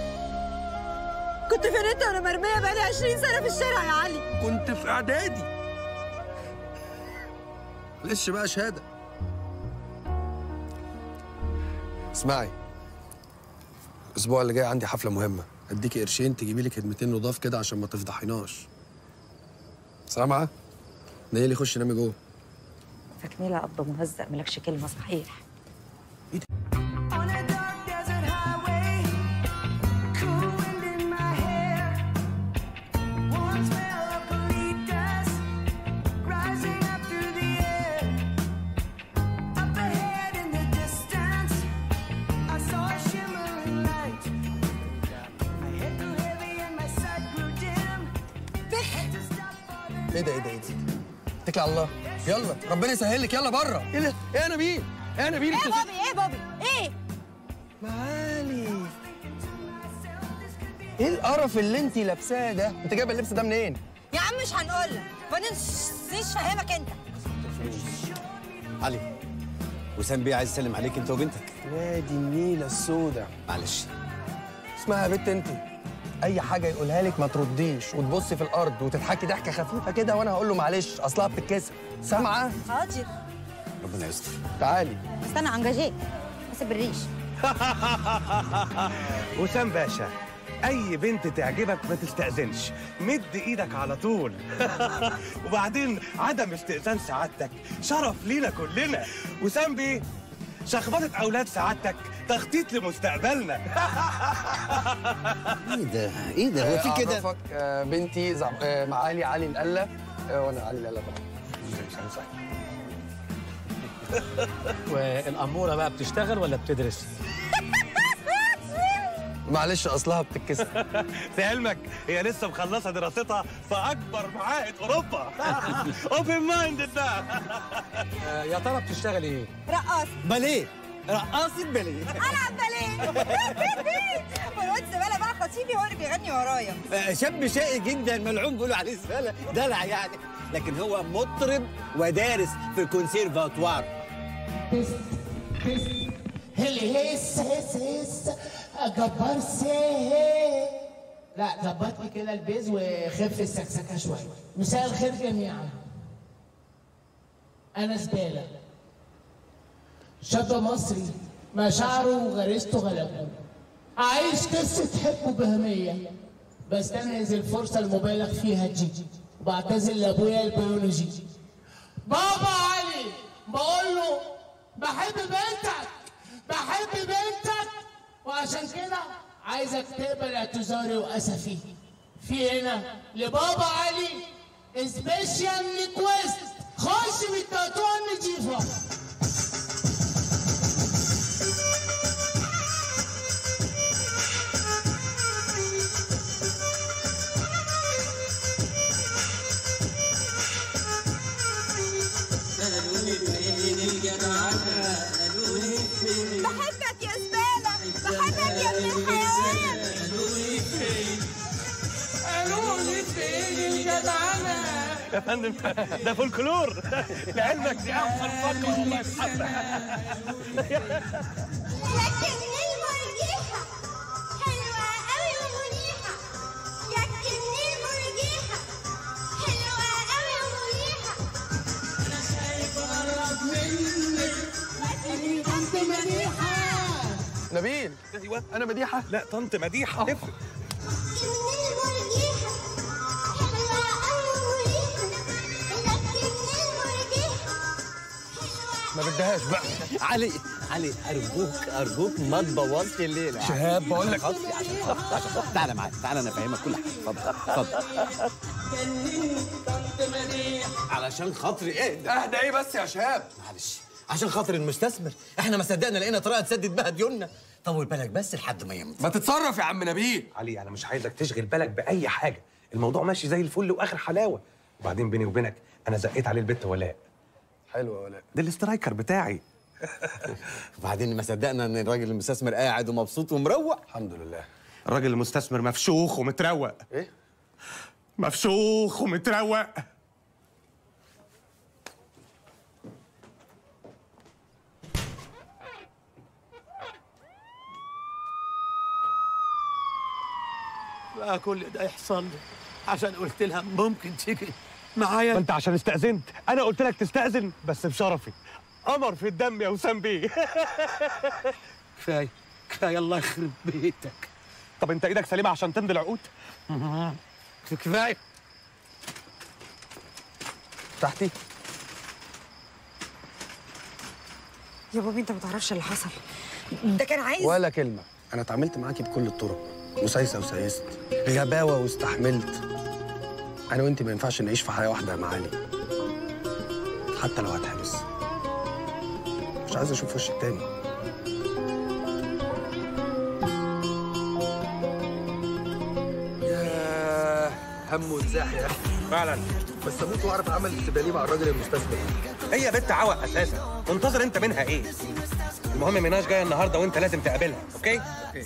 كنت فين انت وانا مرميه بقالي 20 سنه في الشارع يا علي كنت في اعدادي معلش بقى شهادة اسمعي الاسبوع اللي جاي عندي حفلة مهمة اديكي قرشين تجيبي لي خدمتين نضاف كده عشان ما تفضحيناش سامعة؟ نيلي خش نامي جوه فكنيلة أب مهزأ ملكش كلمة صحيح ايه ده ايه ده ايه ده اتكل على الله يلا ربنا يسهل لك يلا بره ايه ده ايه يا نبيل ايه يا نبيل ايه انت- بابي ايه بابي ايه معالي ايه القرف اللي انت لابساه ده انت جايبه اللبس ده منين يا عم مش هنقول لك وبعدين مش فاهمك انت علي وسام بيه عايز يسلم عليك انت وبنتك وادي النيله السوداء معلش اسمها يا بنت انت اي حاجه يقولها لك ما ترديش وتبصي في الارض وتضحكي ضحكه خفيفه كده وانا هقول له معلش اصلها بتتكسر سامعه حاضر ربنا يستر تعالي استنى انجاجيك بس بالريش وسام باشا اي بنت تعجبك ما تستأذنش مد ايدك على طول وبعدين عدم استئذان سعادتك شرف لينا كلنا وسام بيه شخبطة اولاد سعادتك تخطيط لمستقبلنا ايه ده ايه ده هو في كده اعرفك آه، بنتي زع... آه، معالي علي القله آه، وانا علي القله طبعا والأمورة بقى بتشتغل ولا بتدرس؟ معلش اصلها بتتكسر في علمك هي لسه مخلصه دراستها في اكبر معاهد اوروبا اوبن مايندد ده يا ترى بتشتغل ايه؟ رقاص باليه رقاصة باليه العب باليه والواد زباله بقى خطيبي هو اللي بيغني ورايا آه، شاب شقي جدا ملعون بيقولوا عليه زباله دلع يعني لكن هو مطرب ودارس في الكونسيرفاتوار هلي هيس هيس هيس جبار سي لا ظبط لي كده البيز وخف السكسكه شويه مساء الخير جميعا انا زباله شاب مصري مشاعره وغريزته غلبوه عايش قصه حب بهميه بستنهز الفرصه المبالغ فيها دي وبعتذر لابويا البيولوجي بابا علي بقول له بحب بنتك بحب بنتك وعشان كده عايزك تقبل اعتذاري واسفي في هنا لبابا علي سبيشال ريكويست خش بالتاتوه النضيفه أنا لوني يا فندم ده فولكلور لعلمك دي احسن فقره والله يتحب لكن المرجيحة حلوة قوي ومريحة لكن المرجيحة حلوة قوي ومريحة أنا شايف قرب منك لكن أنت مديحة نبيل ايوه انا مديحه لا طنط مديحه تفرق لكن المرجيحة حلوة قوي ومريحة لكن المرجيحة ما بدهاش بقى علي علي ارجوك ارجوك ما تبوظش الليله شهاب، بقول لك- عشان خاطري عشان خاطري عشان خاطري تعالى معايا تعالى انا افهمك كل حاجه اتفضل اتفضل علشان خاطري ايه ده اهدى ايه بس يا شهاب معلش عشان خاطر المستثمر احنا ما صدقنا لقينا طريقه تسدد بها ديوننا طول بالك بس لحد ما يمضي ما تتصرف يا عم نبيل علي انا مش عايزك تشغل بالك باي حاجه الموضوع ماشي زي الفل واخر حلاوه وبعدين بيني وبينك انا زقيت عليه البت ولاء حلوه ولا ده الاسترايكر بتاعي وبعدين ما صدقنا ان الراجل المستثمر قاعد ومبسوط ومروق الحمد لله الراجل المستثمر مفشوخ ومتروق ايه مفشوخ ومتروق بقى كل ده يحصل لي عشان قلت لها ممكن تيجي معايا ما انت عشان استأذنت انا قلت لك تستأذن بس بشرفي قمر في الدم يا وسام بيه كفايه كفايه الله يخرب بيتك طب انت ايدك سليمه عشان تمضي العقود كفايه تحتي يا بابي انت ما تعرفش اللي حصل ده كان عايز ولا كلمه انا اتعاملت معاكي بكل الطرق وسايسه وسايست غباوه واستحملت انا وانت ما ينفعش نعيش في حياه واحده يا معالي حتى لو هتحبس مش عايز اشوف وشك تاني ياه هم وانزاح يا اخي فعلا بس اموت واعرف اعمل استبدالي مع الراجل المستثمر هي بنت عوق اساسا منتظر انت منها ايه المهم ميناش جايه النهارده وانت لازم تقابلها اوكي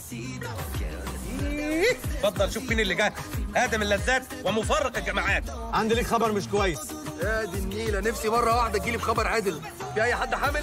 اتفضل شوف مين اللي جه ادم اللذات ومفرق الجماعات عندي ليك خبر مش كويس يا دي النيله نفسي مره واحده تجيلي بخبر عدل في اي حد حامل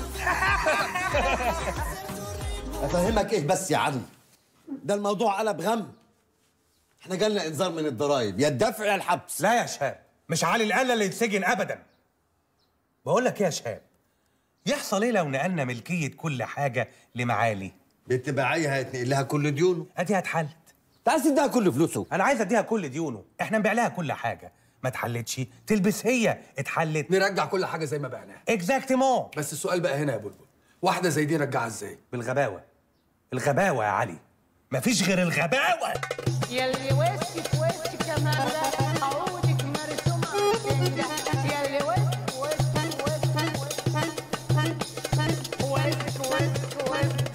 افهمك ايه بس يا عم ده الموضوع قلب غم احنا جالنا انذار من الضرايب يا الدفع يا الحبس لا يا شهاب مش علي الآلة اللي يتسجن ابدا بقول لك ايه يا شهاب يحصل ايه لو نقلنا ملكيه كل حاجه لمعالي بالتبعيه هيتنقل لها كل ديونه ادي اتحلت انت عايز تديها كل فلوسه انا عايز اديها كل ديونه احنا نبيع لها كل حاجه ما اتحلتش تلبس هي اتحلت نرجع كل حاجه زي ما بعناها اكزاكتيمون بس السؤال بقى هنا يا بلبل واحده زي دي نرجعها ازاي بالغباوه الغباوه يا علي مفيش غير الغباوه يلي وشك في وشك كمان عودك مرسومة يلي وشك في وشك وشك وشك وشك وشك وشك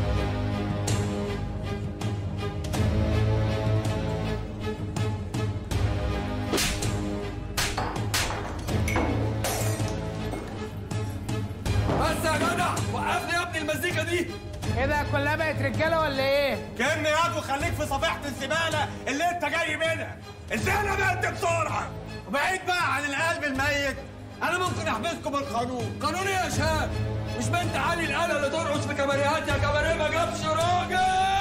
بس يا جدع وقفني يا ابني المزيكا دي ايه ده كلها بقت رجاله ولا ايه؟ كان ياض وخليك في صفيحه الزباله اللي انت جاي منها الزباله بقت بسرعه وبعيد بقى عن القلب الميت انا ممكن احبسكم بالقانون قانون ايه يا شاب مش بنت علي الآلة اللي ترقص في كباريهات يا كباريه ما جابش راجل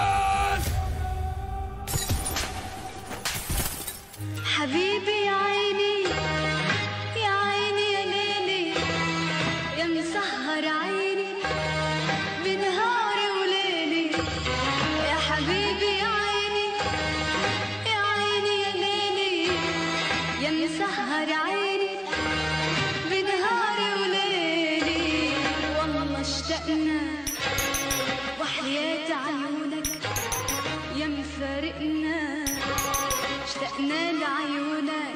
حبيبي يا عيني يا عيني يا ليلي يا مسهر عيني بنهاري وليلي يا حبيبي يا عيني يا عيني يا ليلي يا مسهر عيني بنهاري وليلي والله اشتقنا وحياة عيونك يا مفارقنا اشتقنا لعيونك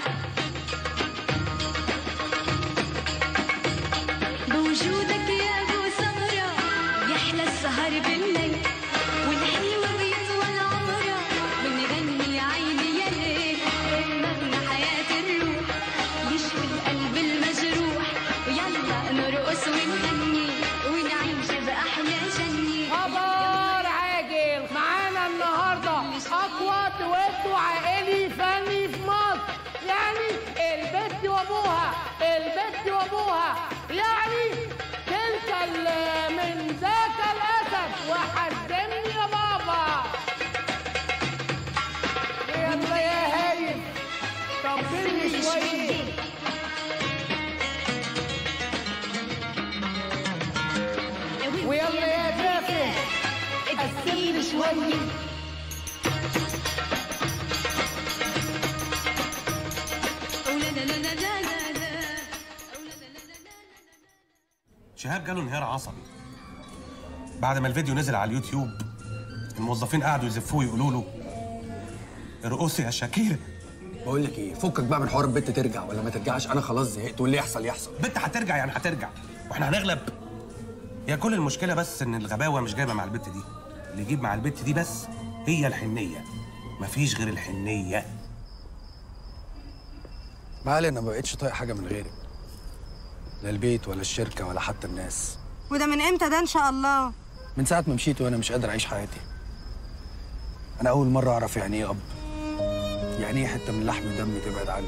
بوجودك يا ابو سمرة يحلى السهر بالليل والحلوة بيطول عمرها ونغني يا عيني يا ليل مغنى حياة الروح يشفي القلب المجروح ويلا نرقص ونغني ونعيش بأحلى جنة خبر عاجل معانا النهارده اقوى دويتو عائلي فني في مصر يعني البت هوني شهاب جاله انهيار عصبي بعد ما الفيديو نزل على اليوتيوب الموظفين قعدوا يزفوه ويقولوا له ارقصي يا شاكيرا بقول لك ايه فكك بقى من حوار البت ترجع ولا ما ترجعش انا خلاص زهقت واللي يحصل يحصل بنت هترجع يعني هترجع واحنا هنغلب هي كل المشكله بس ان الغباوه مش جايبه مع البت دي اللي يجيب مع البت دي بس هي الحنيه مفيش غير الحنيه معالي انا ما بقتش طايق حاجه من غيرك لا البيت ولا الشركه ولا حتى الناس وده من امتى ده ان شاء الله من ساعه ما مشيت وانا مش قادر اعيش حياتي انا اول مره اعرف يعني ايه اب يعني ايه حته من لحم دمي تبعد عني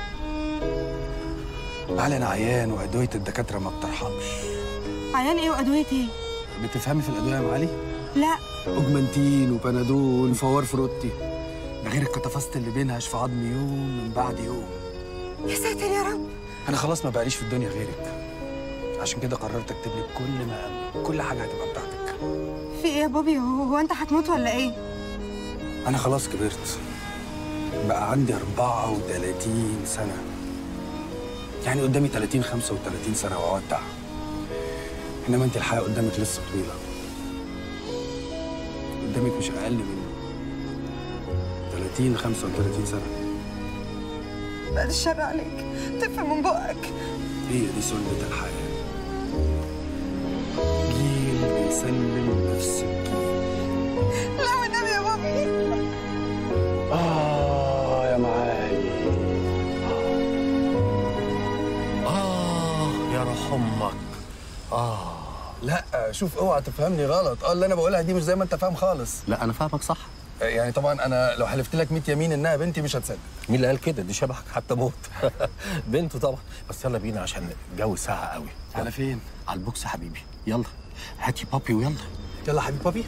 معالي انا عيان وادويه الدكاتره ما بترحمش عيان ايه وادويه ايه بتفهمي في الادويه يا معالي لا اوجمانتين وبنادول وفوار فروتي ده غير الكتافست اللي بينهش في عظمي يوم من بعد يوم يا ساتر يا رب انا خلاص ما بقاليش في الدنيا غيرك عشان كده قررت اكتب لك كل ما أملك. كل حاجه هتبقى بتاعتك في ايه يا بوبي هو, هو انت هتموت ولا ايه انا خلاص كبرت بقى عندي 34 سنه يعني قدامي 30 35 سنه واودع انما انت الحياه قدامك لسه طويله قدامك مش اقل من 30 35 سنه بعد الشر عليك تفهم من بقك هي دي سنه الحياه جيل بيسلم نفس الجيل لا والنبي يا بوبي آه يا معالي آه يا روح أمك آه لا شوف اوعى تفهمني غلط اه اللي انا بقولها دي مش زي ما انت فاهم خالص لا أنا فاهمك صح يعني طبعا انا لو حلفت لك 100 يمين انها بنتي مش هتصدق مين اللي قال كده دي شبهك حتى موت بنته طبعا بس يلا بينا عشان الجو ساقع قوي على فين على البوكس يا حبيبي يلا هاتي بابي ويلا يلا حبيبي بابي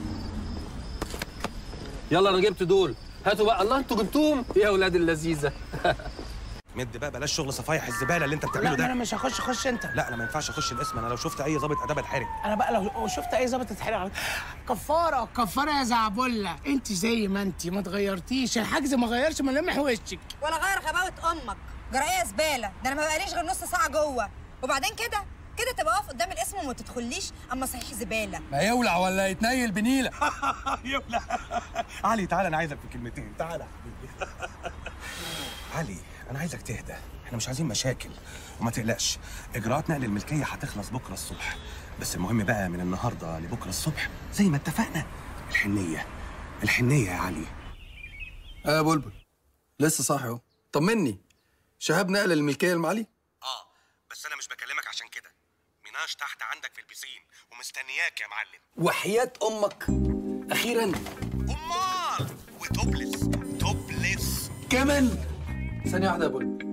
يلا انا جبت دول هاتوا بقى الله انتوا جبتوهم يا اولاد اللذيذه مد بقى بلاش شغل صفايح الزباله اللي انت لا بتعمله ما ده انا مش هخش خش انت لا انا ما ينفعش اخش الاسم انا لو شفت اي ضابط اداب اتحرق انا بقى لو شفت اي ظابط تتحرق على كفاره كفاره يا زعبله انت زي ما انت ما اتغيرتيش الحجز ما غيرش ملامح وشك ولا غير غباوة امك جرايه زباله ده انا ما بقاليش غير نص ساعه جوه وبعدين كده كده تبقى واقف قدام الاسم وما تدخليش اما صحيح زباله ما يولع ولا يتنيل بنيله يولع علي تعالى انا عايزك في كلمتين تعالى يا حبيبي علي انا عايزك تهدى احنا مش عايزين مشاكل وما تقلقش اجراءات نقل الملكيه هتخلص بكره الصبح بس المهم بقى من النهارده لبكره الصبح زي ما اتفقنا الحنيه الحنيه يا علي اه يا بلبل لسه صاحي اهو طمني شهاب نقل الملكيه المعالي اه بس انا مش بكلمك عشان كده ميناش تحت عندك في البسين ومستنياك يا معلم وحياه امك اخيرا امال وتوبلس توبلس كمان ثانيه واحده يا بلبل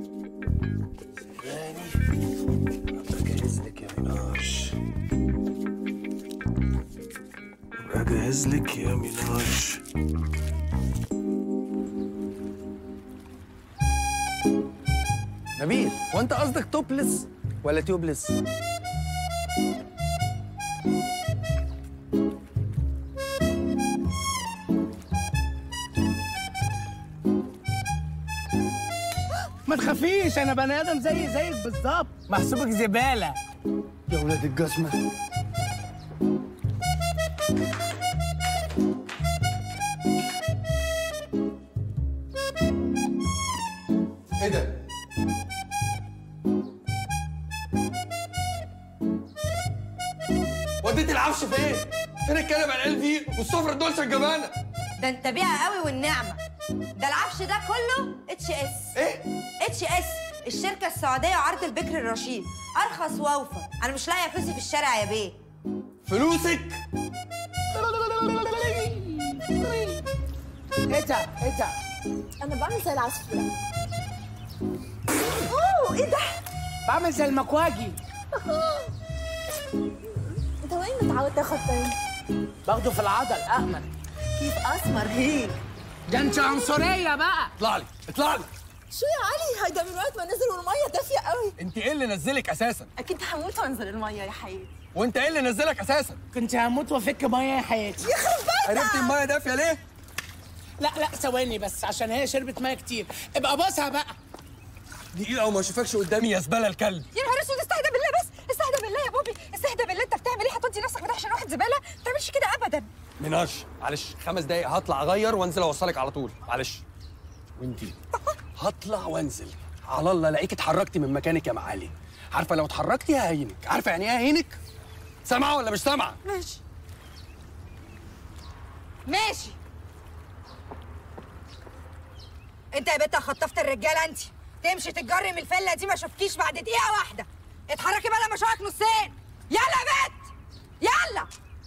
بجهز لك يا ميناش بجهز لك يا ميناش نبيل هو انت قصدك توبلس ولا تيوبلس؟ ما تخافيش انا بني ادم زي زيك بالظبط محسوبك زباله يا ولاد الجزمه ايه ده؟ وديت العفش فين؟ فين الكنبه العيال دي والسفره الدولسه الجبانه؟ ده انت بيها قوي والنعمه ده العفش ده كله اتش اس ايه اتش اس الشركه السعوديه وعرض البكر الرشيد ارخص واوفر انا مش لاقيه فلوسي في الشارع يا بيه فلوسك ايه ده ايه ده انا بعمل زي العصفورة اوه ايه ده بعمل زي المكواجي انت وين متعود تاخد تاني باخده في العضل اهمل كيف اسمر هيك ده انت عنصريه بقى اطلع لي اطلع لي شو يا علي هيدا من وقت ما نزلوا المية دافية قوي انت ايه اللي نزلك اساسا؟ اكيد هموت وانزل المية يا حياتي وانت ايه اللي نزلك اساسا؟ كنت هموت وافك ميه يا حياتي يخرب عرفتي الميه دافيه ليه؟ لا لا ثواني بس عشان هي شربت ميه كتير ابقى بوسها بقى دقيقه وما اشوفكش قدامي يا زباله الكلب يا نهار اسود استهدى بالله بس استهدى بالله يا بوبي استهدى بالله انت بتعمل ايه هتودي نفسك ده عشان واحد زباله ما تعملش كده ابدا ميناش معلش خمس دقايق هطلع اغير وانزل اوصلك على طول معلش وانتي هطلع وانزل على الله الاقيك اتحركتي من مكانك يا معالي عارفه لو اتحركتي ههينك عارفه يعني ايه ههينك سامعه ولا مش سامعه ماشي ماشي انت يا بنت خطفت الرجاله انت تمشي تتجري من الفله دي ما اشوفكيش بعد دقيقه واحده اتحركي بقى لما اشوفك نصين يلا يا بنت يلا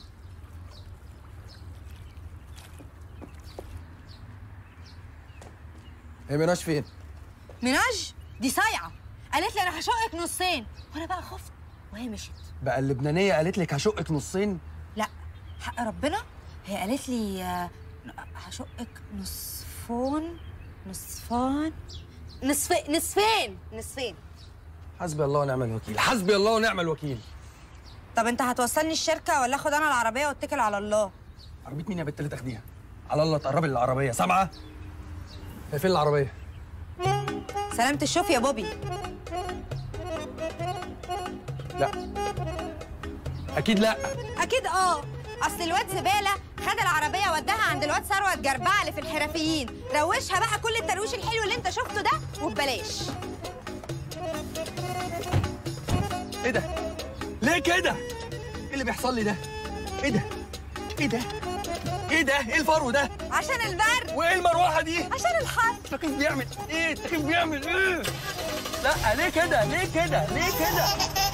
هي ميناش فين؟ مناج دي صايعه قالت لي انا هشقك نصين وانا بقى خفت وهي مشيت بقى اللبنانيه قالت لك هشقك نصين لا حق ربنا هي قالت لي آه، هشقك نصفون نصفان نصف نصفين نصفين حسبي الله ونعم الوكيل حسبي الله ونعم الوكيل طب انت هتوصلني الشركه ولا اخد انا العربيه واتكل على الله عربيه مين يا بنت اللي تاخديها؟ على الله تقربي للعربيه سامعه؟ هي فين العربيه؟ سلامة الشوف يا بوبي لا اكيد لا اكيد اه اصل الواد زباله خد العربيه وداها عند الواد ثروت جربعه اللي في الحرفيين روشها بقى كل الترويش الحلو اللي انت شفته ده وببلاش ايه ده؟ ليه كده؟ ايه اللي بيحصل لي ده؟ ايه ده؟ ايه ده؟ ايه ده؟ ايه الفرو ده؟ عشان البرد وايه المروحه دي؟ عشان الحر التكييف بيعمل ايه؟ التكييف بيعمل ايه؟ لا ليه كده؟ ليه كده؟ ليه كده؟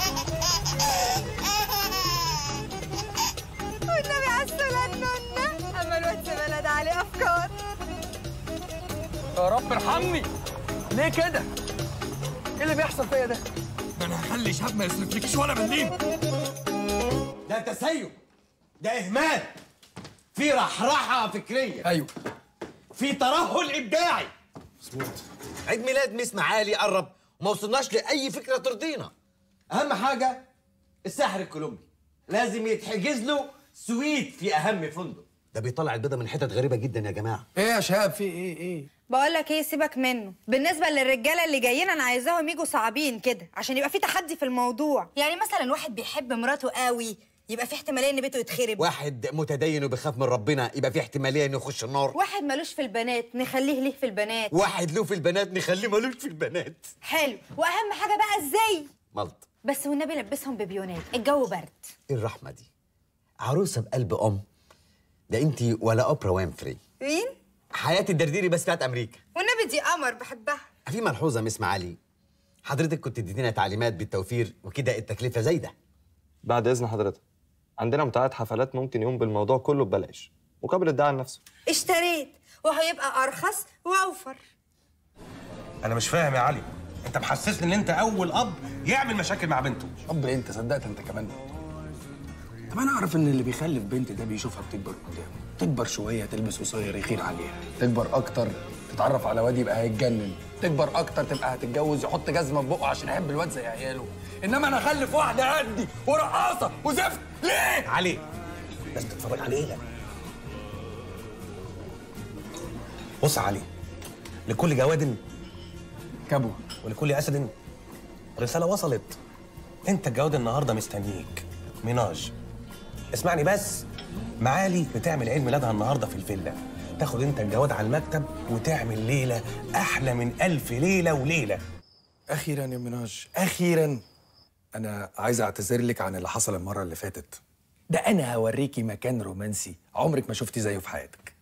والنبي عسولة النونة اما الواد زباله ده عليه افكار يا رب ارحمني ليه كده؟ ايه اللي بيحصل فيا ده؟ ده انا هخلي شهاب ما يسلكلكيش ولا مليم ده تسيب ده اهمال في رحرحه فكريه ايوه في ترهل ابداعي مظبوط عيد ميلاد ميس معالي قرب وما وصلناش لاي فكره ترضينا اهم حاجه الساحر الكولومبي لازم يتحجز له سويت في اهم فندق ده بيطلع البيضه من حتت غريبه جدا يا جماعه ايه يا شهاب في ايه ايه بقول لك ايه سيبك منه بالنسبه للرجاله اللي جايين انا عايزاهم يجوا صعبين كده عشان يبقى في تحدي في الموضوع يعني مثلا واحد بيحب مراته قوي يبقى في احتماليه ان بيته يتخرب واحد متدين وبيخاف من ربنا يبقى في احتماليه انه يخش النار واحد ملوش في البنات نخليه ليه في البنات واحد له في البنات نخليه ملوش في البنات حلو واهم حاجه بقى ازاي ملط بس والنبي لبسهم ببيونات الجو برد ايه الرحمه دي عروسه بقلب ام ده انت ولا اوبرا وينفري مين حياتي الدرديري بس بتاعت امريكا والنبي دي قمر بحبها في ملحوظه مس معالي حضرتك كنت اديتينا تعليمات بالتوفير وكده التكلفه زايده بعد اذن حضرتك عندنا متعهد حفلات ممكن يقوم بالموضوع كله ببلاش مقابل الدعاء لنفسه اشتريت وهيبقى ارخص واوفر انا مش فاهم يا علي انت محسسني ان انت اول اب يعمل مشاكل مع بنته اب إيه انت صدقت انت كمان طب انا اعرف ان اللي بيخلف بنت ده بيشوفها بتكبر قدامه تكبر شويه تلبس قصير يخير عليها تكبر اكتر تتعرف على واد يبقى هيتجنن تكبر اكتر تبقى هتتجوز يحط جزمه في بقه عشان يحب الواد زي عياله انما انا اخلف واحده قدي ورقاصه وزفت ليه علي لازم تتفرج عليه بص يا علي لكل جواد كبو ولكل اسد رساله وصلت انت الجواد النهارده مستنيك ميناج اسمعني بس معالي بتعمل عيد ميلادها النهارده في الفيلا تاخد انت الجواد على المكتب وتعمل ليله احلى من الف ليله وليله اخيرا يا مناج اخيرا انا عايز اعتذر لك عن اللي حصل المره اللي فاتت ده انا هوريكي مكان رومانسي عمرك ما شفتي زيه في حياتك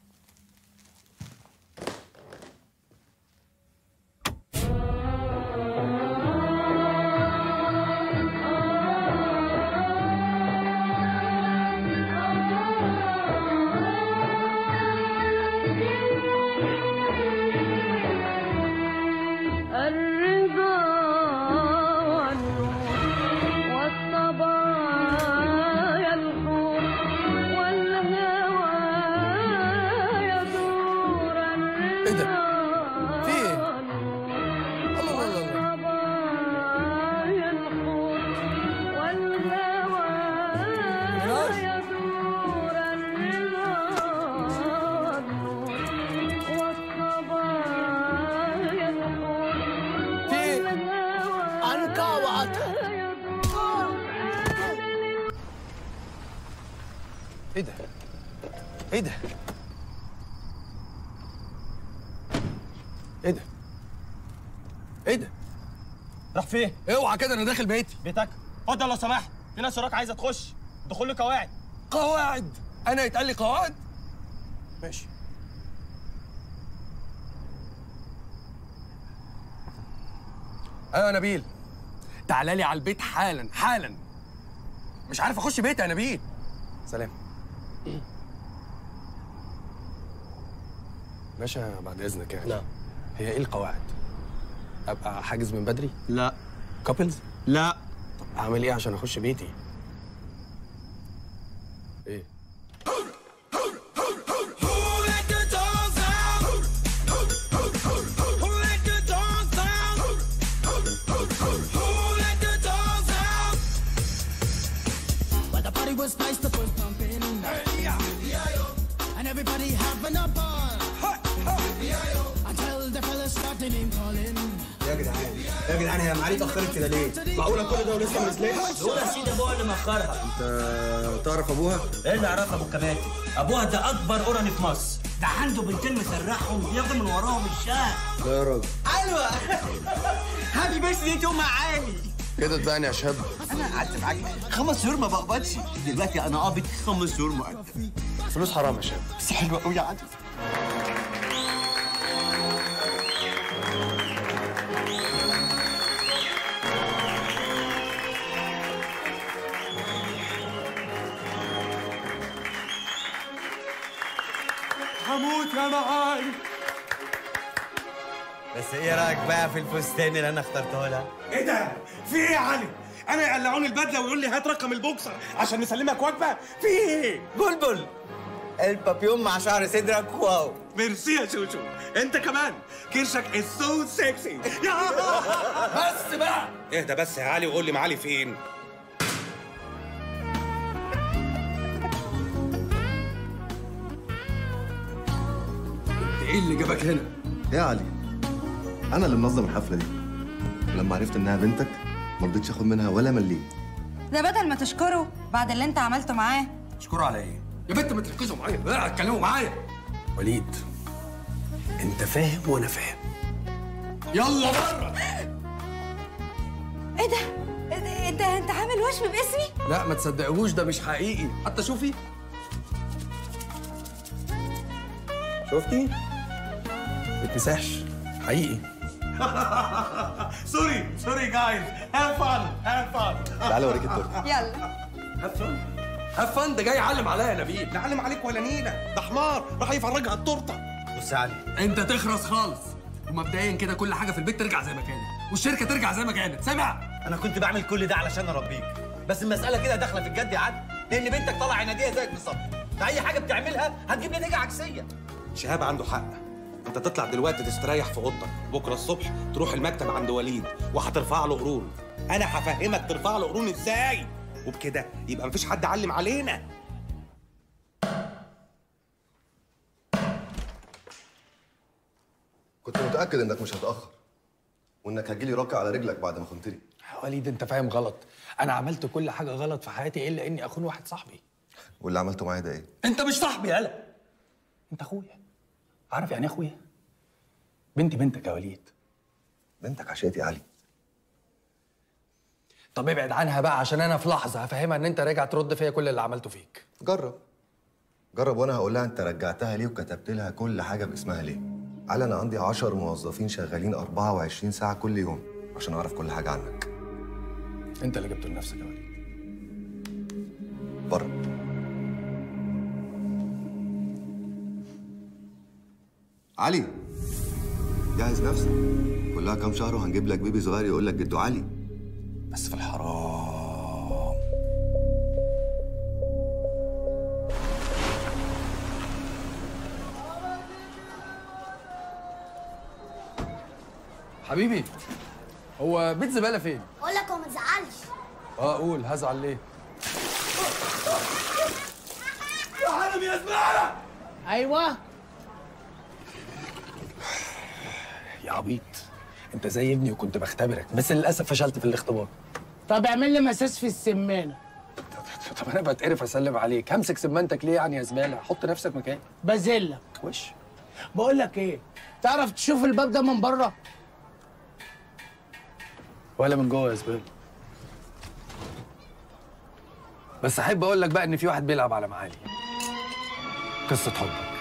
الرضا والنور والصبايا الحور والهوى خطر ايه ده؟ ايه ده؟ ايه ده؟ ايه ده؟ راح فين؟ اوعى كده انا داخل بيتي بيتك اتفضل لو سمحت في ناس وراك عايزه تخش دخول له قواعد قواعد انا يتقال لي قواعد ماشي ايوه يا نبيل تعالى لي على البيت حالا حالا مش عارف اخش بيتي يا نبيل سلام باشا بعد اذنك يعني نعم هي ايه القواعد ابقى حاجز من بدري لا كابلز لا طب اعمل ايه عشان اخش بيتي ايه But the party was nice, the was pumping. And everybody having a ball. Until the fellas started name calling. يا جدعان يا جدعان هي معالي اتاخرت كده ليه؟ معقوله كل ده ولسه ما نزلتش؟ هو يا سيدي ابوها اللي مأخرها انت تعرف ابوها؟ ايه اللي يعرفها ابو الكباتن؟ ابوها ده اكبر اوراني في مصر ده عنده بنتين مسرحهم بياخد من وراهم الشهر لا يا راجل ايوه هابي بيرث دي تو معالي كده تبعني يا شهاب انا قعدت معاك خمس شهور ما بقبضش دلوقتي انا قابض خمس شهور مقدم فلوس حرام يا شهاب بس حلوه قوي يا عادل هموت يا معالي بس ايه رايك بقى في الفستان اللي انا اخترته لها؟ ايه ده؟ في ايه يا علي؟ انا يقلعوني البدله ويقول لي هات رقم البوكسر عشان نسلمك وجبه؟ في ايه؟ بلبل البابيون مع شعر صدرك واو ميرسي يا شوشو انت كمان كرشك از سو سكسي بس بقى اهدى بس يا علي وقول لي معالي فين؟ ايه اللي جابك هنا؟ يا علي انا اللي منظم الحفله دي ولما عرفت انها بنتك ما رضيتش اخد منها ولا مليم ده بدل ما تشكره بعد اللي انت عملته معاه اشكروا على ايه؟ يا بنت ما تركزوا معايا لا اتكلموا معايا وليد انت فاهم وانا فاهم يلا بره ايه ده؟ إيه ده؟ انت انت عامل وشم باسمي؟ لا ما تصدقوش ده مش حقيقي حتى شوفي شفتي؟ ما تمسحش حقيقي سوري سوري جايز هاف فان هاف فان تعالى اوريك التورته يلا هاف فن هاف فن ده جاي يعلم عليا يا نبيل لا علم عليك ولا نيله ده حمار راح يفرجها التورته بص يا علي انت تخرس خالص ومبدئيا كده كل حاجه في البيت ترجع زي ما كانت والشركه ترجع زي ما كانت سامع انا كنت بعمل كل ده علشان اربيك بس المساله كده داخله في الجد يا عادل لان بنتك طالعه عناديه زيك بالظبط فاي حاجه بتعملها هتجيب نتيجه عكسيه شهاب عنده حق انت تطلع دلوقتي تستريح في اوضتك بكره الصبح تروح المكتب عند وليد وهترفع له قرون انا هفهمك ترفع له قرون ازاي وبكده يبقى مفيش حد علم علينا كنت متاكد انك مش هتاخر وانك هتجيلي راكع على رجلك بعد ما خنتني وليد انت فاهم غلط انا عملت كل حاجه غلط في حياتي الا اني اخون واحد صاحبي واللي عملته معايا ده ايه انت مش صاحبي يالا انت اخويا عارف يعني ايه اخويا بنتي بنتك يا وليد بنتك عشيتي يا علي طب ابعد عنها بقى عشان انا في لحظه هفهمها ان انت راجع ترد فيا كل اللي عملته فيك جرب جرب وانا هقول لها انت رجعتها ليه وكتبت لها كل حاجه باسمها ليه علي انا عندي 10 موظفين شغالين 24 ساعه كل يوم عشان اعرف كل حاجه عنك انت اللي جبته لنفسك يا وليد بره علي جهز نفسك كلها كام شهر وهنجيب لك بيبي صغير يقول لك جدو علي بس في الحرام حبيبي هو بيت زباله فين؟ اقول لك هو ما تزعلش اه قول هزعل ليه؟ يا عالم يا زباله ايوه يا عبيط انت زي ابني وكنت بختبرك بس للاسف فشلت في الاختبار طب اعمل لي مساس في السمانه طب انا بتقرف اسلم عليك همسك سمانتك ليه يعني يا زباله حط نفسك مكاني بذلك وش بقول لك ايه تعرف تشوف الباب ده من بره ولا من جوه يا زباله بس احب اقول لك بقى ان في واحد بيلعب على معالي قصه حبك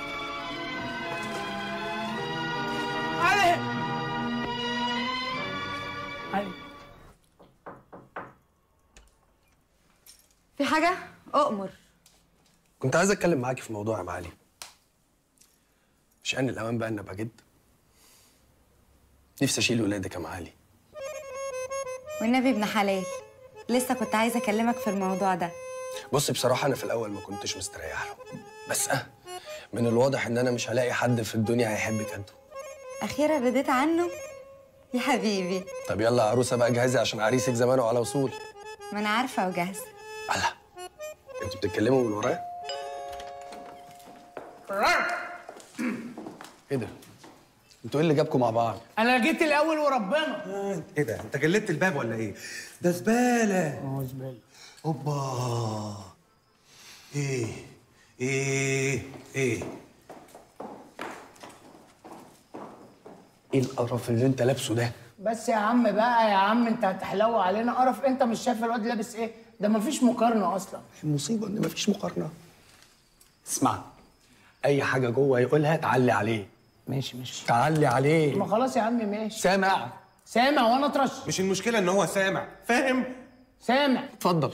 علي علي في حاجة؟ أؤمر كنت عايز اتكلم معاكي في موضوع يا معالي مش ان الاوان بقى ان ابقى جد نفسي اشيل ولادك يا معالي والنبي ابن حلال لسه كنت عايزة أكلمك في الموضوع ده بص بصراحه انا في الاول ما كنتش مستريح له بس اه من الواضح ان انا مش هلاقي حد في الدنيا هيحبك قده أخيرا رديت عنه يا حبيبي طب يلا يا عروسه بقى جهزي عشان عريسك زمانه على وصول ما أنا عارفة وجاهزة انتوا بتتكلموا من ورايا ايه ده انتوا ايه اللي جابكم مع بعض انا جيت الاول وربنا ايه ده انت جلدت الباب ولا ايه ده زباله اه زباله اوبا ايه ايه ايه ايه القرف اللي انت لابسه ده بس يا عم بقى يا عم انت هتحلو علينا قرف انت مش شايف الواد لابس ايه ده مفيش مقارنه اصلا المصيبه ان مفيش مقارنه اسمع اي حاجه جوه يقولها تعلي عليه ماشي ماشي تعلي عليه ما خلاص يا عم ماشي سامع سامع وانا اطرش مش المشكله ان هو سامع فاهم سامع اتفضل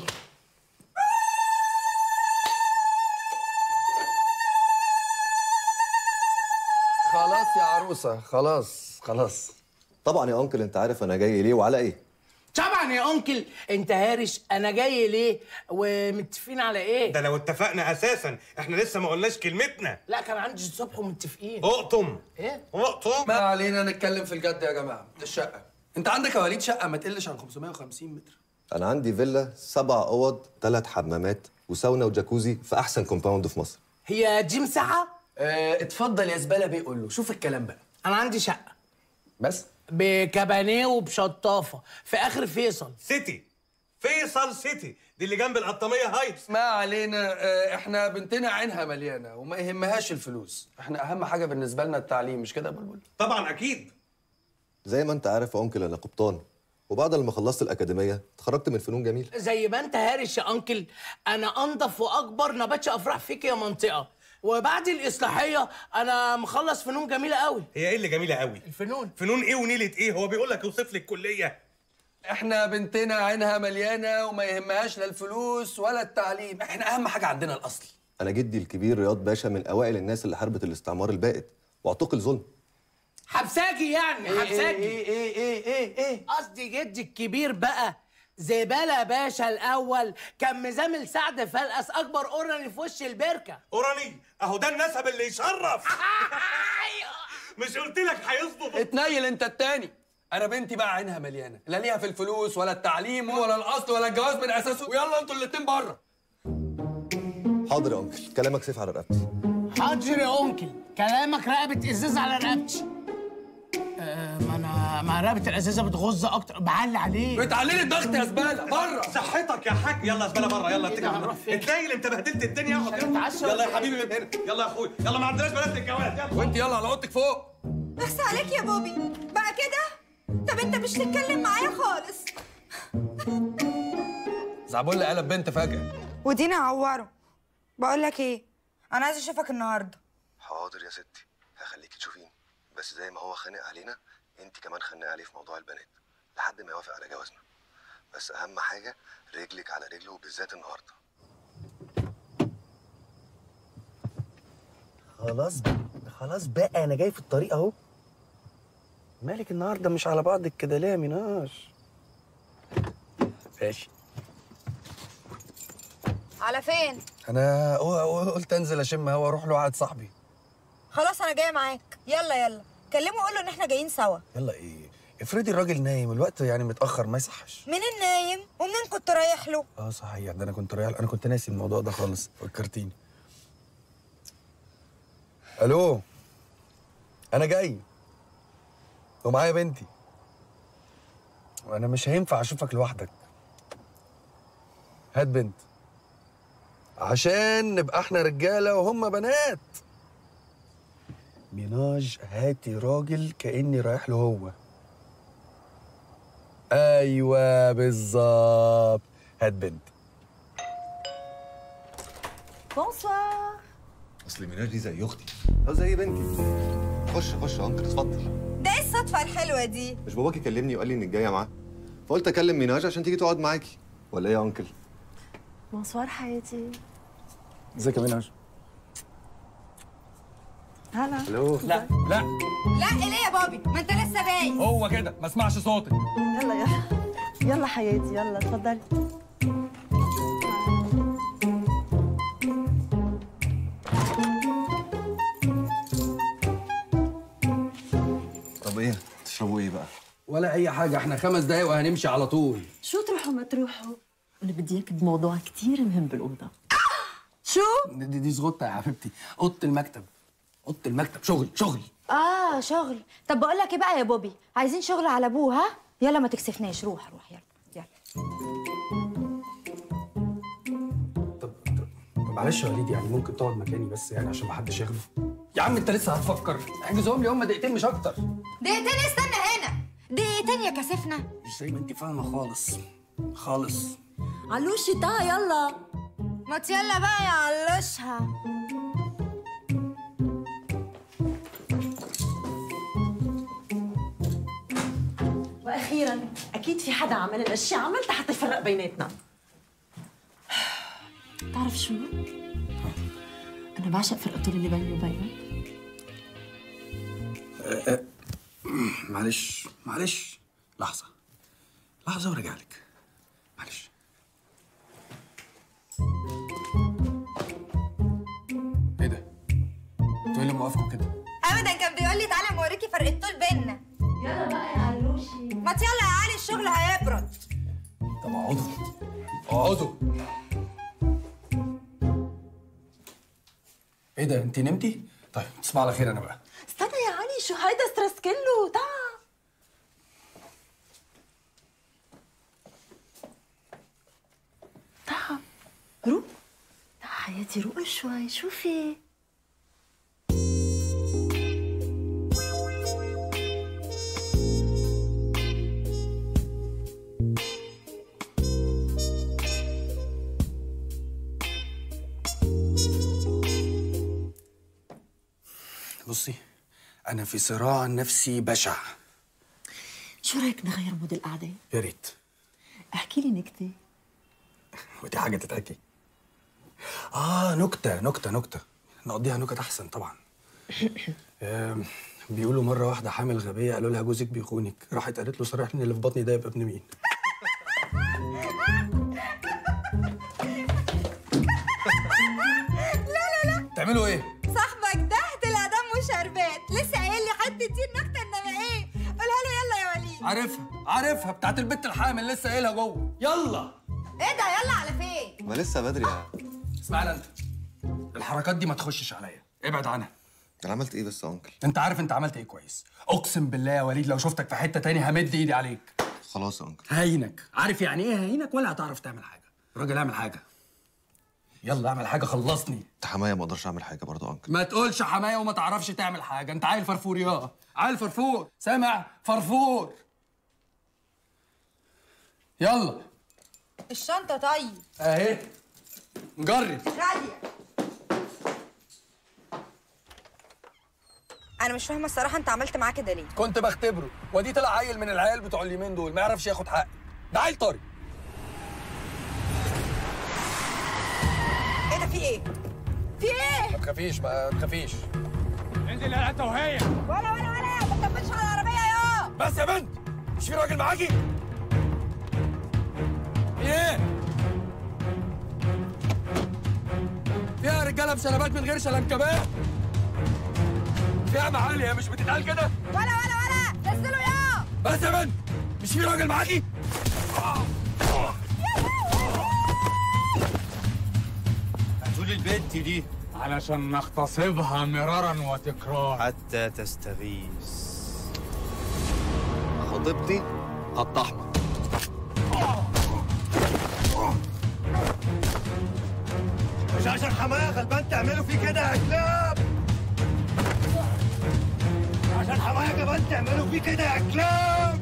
خلاص يا عروسه خلاص خلاص طبعا يا انكل انت عارف انا جاي ليه وعلى ايه طبعا يا انكل انت هارش انا جاي ليه ومتفقين على ايه ده لو اتفقنا اساسا احنا لسه ما قلناش كلمتنا لا كان عندي الصبح ومتفقين اقطم ايه اقطم ما علينا نتكلم في الجد يا جماعه الشقه انت عندك يا وليد شقه ما تقلش عن 550 متر انا عندي فيلا سبع اوض ثلاث حمامات وساونا وجاكوزي في احسن كومباوند في مصر هي دي مساحه اه اتفضل يا زباله بيه قول له شوف الكلام بقى انا عندي شقه بس بكابانيه وبشطافه في اخر فيصل سيتي فيصل سيتي دي اللي جنب القطاميه هايتس ما علينا اه احنا بنتنا عينها مليانه وما يهمهاش الفلوس احنا اهم حاجه بالنسبه لنا التعليم مش كده يا بلبل طبعا اكيد زي ما انت عارف يا انكل انا قبطان وبعد لما خلصت الاكاديميه اتخرجت من فنون جميل زي ما انت هارش يا انكل انا انضف واكبر نباتش افراح فيك يا منطقه وبعد الاصلاحيه انا مخلص فنون جميله قوي هي ايه اللي جميله قوي الفنون فنون ايه ونيله ايه هو بيقول لك اوصف لي الكليه احنا بنتنا عينها مليانه وما يهمهاش لا الفلوس ولا التعليم احنا اهم حاجه عندنا الاصل انا جدي الكبير رياض باشا من اوائل الناس اللي حاربت الاستعمار البائد واعتقل ظلم حبساجي يعني إيه حبساجي إيه إيه إيه إيه إيه قصدي جدي الكبير بقى زبالة باشا الأول كان مزامل سعد فلقس أكبر أوراني في وش البركة اوراني اهو ده النسب اللي يشرف مش قلت لك هيظبط اتنيل انت التاني انا بنتي بقى عينها مليانه لا ليها في الفلوس ولا التعليم ولا الاصل ولا الجواز من اساسه ويلا انتوا الاتنين بره حاضر يا انكل كلامك سيف على رقبتي حاضر يا أنكل كلامك رقبة إزاز على رقبتي آه ما أنا ما رقبة الإزازة بتغز أكتر بعلي عليه بتعلي الضغط يا زباله بره صحتك يا حاج يلا يا زباله بره يلا إيه ده، هنروح فين؟ اتنيل انت بهدلت الدنيا اقعد عشان نتعشى يلا ولا يا حبيبي من هنا يلا يا اخويا يلا ما عندناش بنات للجواز يلا وانت يلا على اوضتك فوق بس عليك يا بوبي بقى كده طب انت مش تتكلم معايا خالص زعبول قلب بنت فجاه ودينا عوره بقول لك ايه انا عايزه اشوفك النهارده حاضر يا ستي هخليكي تشوفيني بس زي ما هو خانق علينا انت كمان خانقه عليه في موضوع البنات لحد ما يوافق على جوازنا بس اهم حاجه رجلك على رجله وبالذات النهارده خلاص خلاص بقى انا جاي في الطريق اهو مالك النهارده مش على بعضك كده ليه يا ميناش ماشي على فين انا قلت انزل اشم هوا اروح له واحد صاحبي خلاص انا جايه معاك يلا يلا كلمه وقول له ان احنا جايين سوا يلا ايه افرضي الراجل نايم الوقت يعني متاخر ما يصحش منين نايم ومنين كنت رايح له اه صحيح ده انا كنت رايح انا كنت ناسي الموضوع ده خالص فكرتيني الو انا جاي ومعايا بنتي وانا مش هينفع اشوفك لوحدك هات بنت عشان نبقى احنا رجاله وهم بنات ميناج هاتي راجل كاني رايح له هو ايوه بالظبط هات بنت بونسوار اصل ميناج دي زي اختي او زي بنتي خش خش يا انكل اتفضل ده ايه الصدفة الحلوة دي؟ مش باباكي كلمني وقال لي انك جايه معاه فقلت اكلم ميناج عشان تيجي تقعد معاكي ولا ايه يا انكل بونسوار حياتي ازيك يا ميناج هلا الو لا لا لا ليه يا بابي؟ ما انت لسه باين هو كده ما اسمعش صوتك يلا يلا يلا حياتي يلا اتفضلي طب ايه تشربوا ايه بقى ولا اي حاجه احنا خمس دقايق وهنمشي على طول شو تروحوا ما تروحوا انا بدي اياك بموضوع كتير مهم بالاوضه شو؟ دي, دي زغطه يا حبيبتي اوضه المكتب اوضه المكتب شغل شغل اه شغل طب بقول لك ايه بقى يا بوبي عايزين شغل على ابوه ها يلا ما تكسفناش روح روح يلا يلا معلش يا وليد يعني ممكن تقعد مكاني بس يعني عشان ما حدش ياخده يا عم انت لسه هتفكر احجزهم لي هم دقيقتين مش اكتر دقيقتين استنى هنا دقيقتين يا كسفنا مش زي ما انت فاهمه خالص خالص علوشي تا يلا ما يلا بقى يا علوشها واخيرا اكيد في حدا عمل الاشياء عملتها حتى يفرق بيناتنا بتعرف شو انا بعشق فرقة اللي بيني وبينك أه، أه، معلش معلش لحظه لحظه وراجع لك معلش ايه ده؟ انتوا ايه اللي موقفكم كده؟ ابدا كان بيقول لي تعالى اوريكي فرق الطول بينا يلا بقى يا علوشي ما يلا يا علي الشغل هيبرد طب اقعدوا اقعدوا ايه ده انت نمتي؟ طيب تصبح على خير انا بقى استنى يا علي شو هيدا ستريس كله تعال تعال روق تعال حياتي روق شوي شو في بصي انا في صراع نفسي بشع شو رايك نغير مود القعده يا ريت احكي لي نكته ودي حاجه تتحكي اه نكته نكته نكته نقضيها نكت احسن طبعا آم، بيقولوا مره واحده حامل غبيه قالوا لها جوزك بيخونك راحت قالت له صرحني اللي في بطني ده يبقى ابن مين لا لا لا تعملوا ايه صاحبك ده طلع دمه شربات لسه قايل لي حد كتير نكته انما ايه قولها له يلا يا وليد عارفها عارفها بتاعت البت الحامل لسه قايلها جوه يلا ايه ده يلا على فين ما لسه بدري يا اسمعني انت الحركات دي ما تخشش عليا ابعد عنها انا عملت ايه بس يا انكل انت عارف انت عملت ايه كويس اقسم بالله يا وليد لو شفتك في حته تاني همد ايدي عليك خلاص يا انكل هينك عارف يعني ايه هينك ولا هتعرف تعمل حاجه راجل اعمل حاجه يلا اعمل حاجه خلصني انت حمايه ما اقدرش اعمل حاجه برضه يا انكل ما تقولش حمايه وما تعرفش تعمل حاجه انت عيل فرفور يا عيل فرفور سامع فرفور يلا الشنطه طيب اهي نجرب غاليه انا مش فاهمه الصراحه انت عملت معاه كده ليه كنت بختبره ودي طلع عيل من العيال بتوع اليومين دول ما يعرفش ياخد حقي ده عيل طري ايه ده في ايه في ايه ما تخافيش ما تخافيش انزل يا انت وهي ولا ولا ولا ما تكملش على العربيه يا بس يا بنت مش في راجل معاكي ايه فيها رجاله بشنبات من غير شلنكبات فيها معالي هي مش بتتقال كده ولا ولا ولا نزلوا يا بس يا بنت مش في راجل معاكي هاتوا لي البنت دي علشان نغتصبها مرارا وتكرارا حتى تستغيث خطيبتي خط احمر حماية غلبان تعملوا فيه كده يا كلاب عشان حماية غلبان تعملوا فيه كده يا كلاب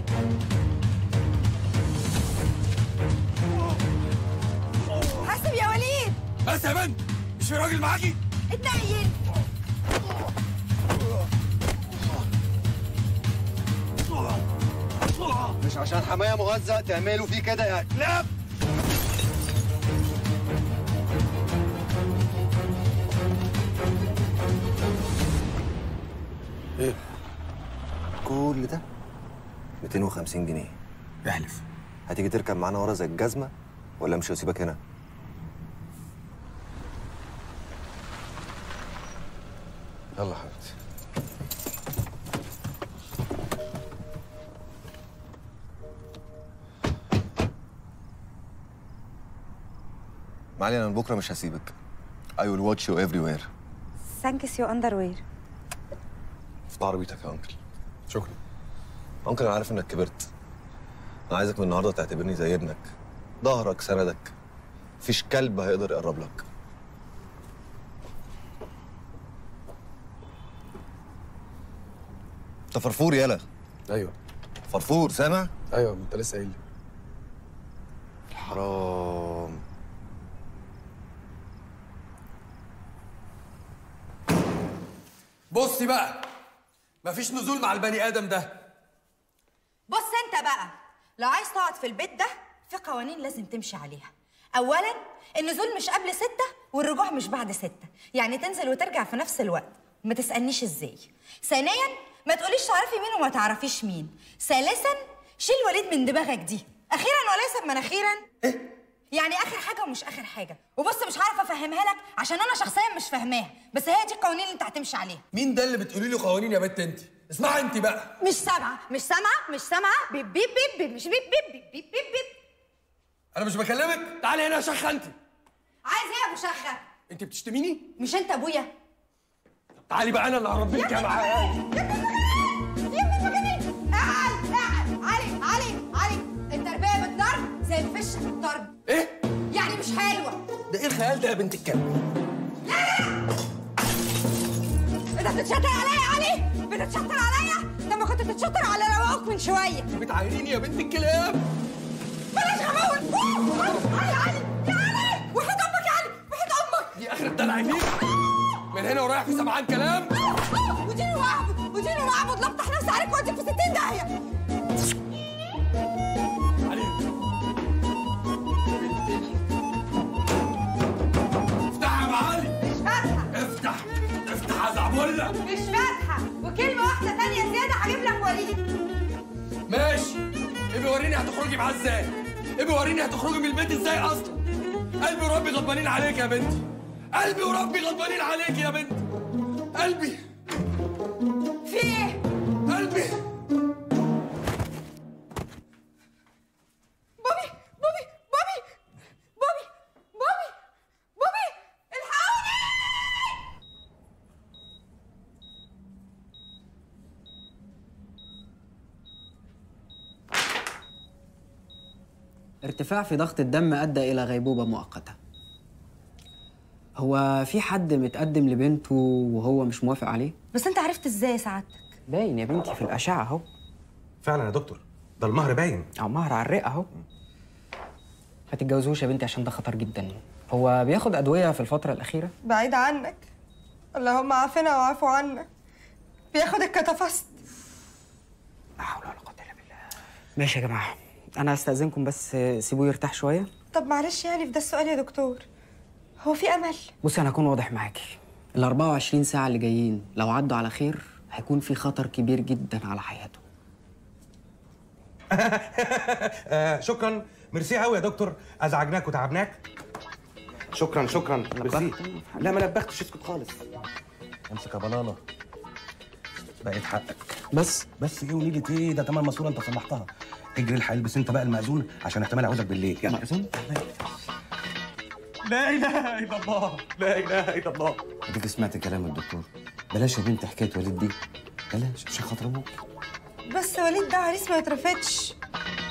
حاسب يا وليد بس يا بنت مش في راجل معاكي اتنيل مش عشان حماية مهزأ تعملوا فيه كده يا كلاب ايه كل ده 250 جنيه احلف هتيجي تركب معانا ورا زي الجزمة ولا مش هسيبك هنا؟ يلا حبيبتي معلي انا من بكره مش هسيبك I will watch you everywhere ثانكس يو اندر وير في عربيتك يا انكل شكرا انكل انا عارف انك كبرت انا عايزك من النهارده تعتبرني زي ابنك ظهرك سندك مفيش كلب هيقدر يقرب لك انت فرفور يالا ايوه فرفور سامع ايوه انت لسه قايل لي حرام بصي بقى مفيش نزول مع البني ادم ده بص انت بقى لو عايز تقعد في البيت ده في قوانين لازم تمشي عليها اولا النزول مش قبل ستة والرجوع مش بعد ستة يعني تنزل وترجع في نفس الوقت ما تسألنيش ازاي ثانيا ما تقوليش تعرفي مين وما تعرفيش مين ثالثا شيل وليد من دماغك دي اخيرا وليس مناخيرا ايه يعني اخر حاجه ومش اخر حاجه وبص مش هعرف افهمها لك عشان انا شخصيا مش فاهماها بس هي دي القوانين اللي انت هتمشي عليها مين ده اللي بتقولي له قوانين يا بنت انت اسمعي انت بقى مش سامعه مش سامعه مش سامعه بيب بيب بيب بيب مش بيب بيب بيب بيب بيب بيب انا مش بكلمك تعالي هنا يا شيخه انت عايز ايه يا ابو شخه انت بتشتميني مش انت ابويا تعالي بقى انا اللي هربيك يا معايا اقعد اقعد علي علي علي التربيه بالضرب زي الفشه بالضرب ايه يعني مش حلوه ده ايه الخيال ده يا بنت الكلب انت بتتشطر عليا يا علي بتتشطر عليا طب ما كنت بتتشطر على رواقك من شويه بتعايريني يا بنت الكلاب بلاش غباوه علي علي يا علي وحيد امك يا علي وحيد امك دي اخر الدلع دي من هنا ورايح في سبعان كلام وديني واعبد وديني واعبد لا افتح نفسي عليك واديك في 60 داهيه افتح يا معالي مش فاتحه افتح افتح يا زعبله مش فاتحه وكلمه واحده تانية زياده هجيب لك وليد ماشي ابي وريني هتخرجي معاه ازاي ابي وريني هتخرجي من البيت ازاي اصلا قلبي وربي غضبانين عليك يا بنتي قلبي وربي غضبانين عليك يا بنتي قلبي في ايه قلبي بوبي بوبي بوبي بوبي بوبي بوبي الحقوني ارتفاع في ضغط الدم أدى إلى غيبوبة مؤقتة هو في حد متقدم لبنته وهو مش موافق عليه؟ بس انت عرفت ازاي سعادتك باين يا بنتي في الأشعة أهو فعلا يا دكتور ده المهر باين أو مهر على الرئة أهو ما تتجوزوش يا بنتي عشان ده خطر جدا هو بياخد أدوية في الفترة الأخيرة؟ بعيد عنك اللهم عافنا وعافوا عنا بياخد الكتافست ماشي يا جماعة أنا هستأذنكم بس سيبوه يرتاح شوية طب معلش يعني في ده السؤال يا دكتور هو في امل بصي أنا هكون واضح معاكي ال 24 ساعة اللي جايين لو عدوا على خير هيكون في خطر كبير جدا على حياته آه شكرا ميرسي قوي يا دكتور ازعجناك وتعبناك شكرا شكرا ميرسي لا ما نبختش اسكت خالص امسك يا بنانا بقت حقك بس بس ايه ونيلة ايه ده تمام ماسوره انت صلحتها اجري الحق البس انت بقى المأذون عشان احتمال عاوزك بالليل يلا مأذون لا اله الا الله لا اله الا الله اديك سمعت كلام الدكتور بلاش يا بنت حكايه وليد دي بلاش عشان خاطر ابوك بس وليد ده عريس ما يترفدش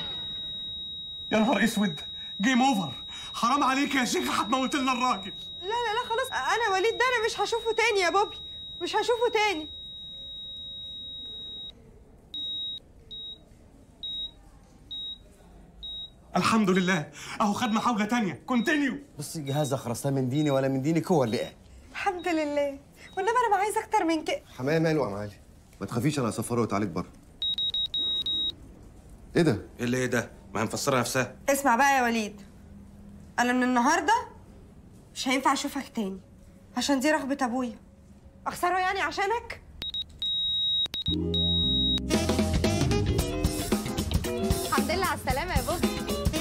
يا نهار اسود جيم اوفر حرام عليك يا شيخ هتموت لنا الراجل لا لا لا خلاص انا وليد ده انا مش هشوفه تاني يا بوبي مش هشوفه تاني الحمد لله اهو خد محاوله تانية كونتينيو بص الجهاز اخرس لا من ديني ولا من دينك هو اللي قال الحمد لله وانما انا ما عايزه اكتر من كده حماية ماله يا معالي ما تخافيش انا هسفره وتعالج بره ايه ده؟ ايه اللي ايه ده؟ ما هي مفسره نفسها اسمع بقى يا وليد انا من النهارده مش هينفع اشوفك تاني عشان دي رغبه ابويا اخسره يعني عشانك الحمد لله على السلامة يا بوبي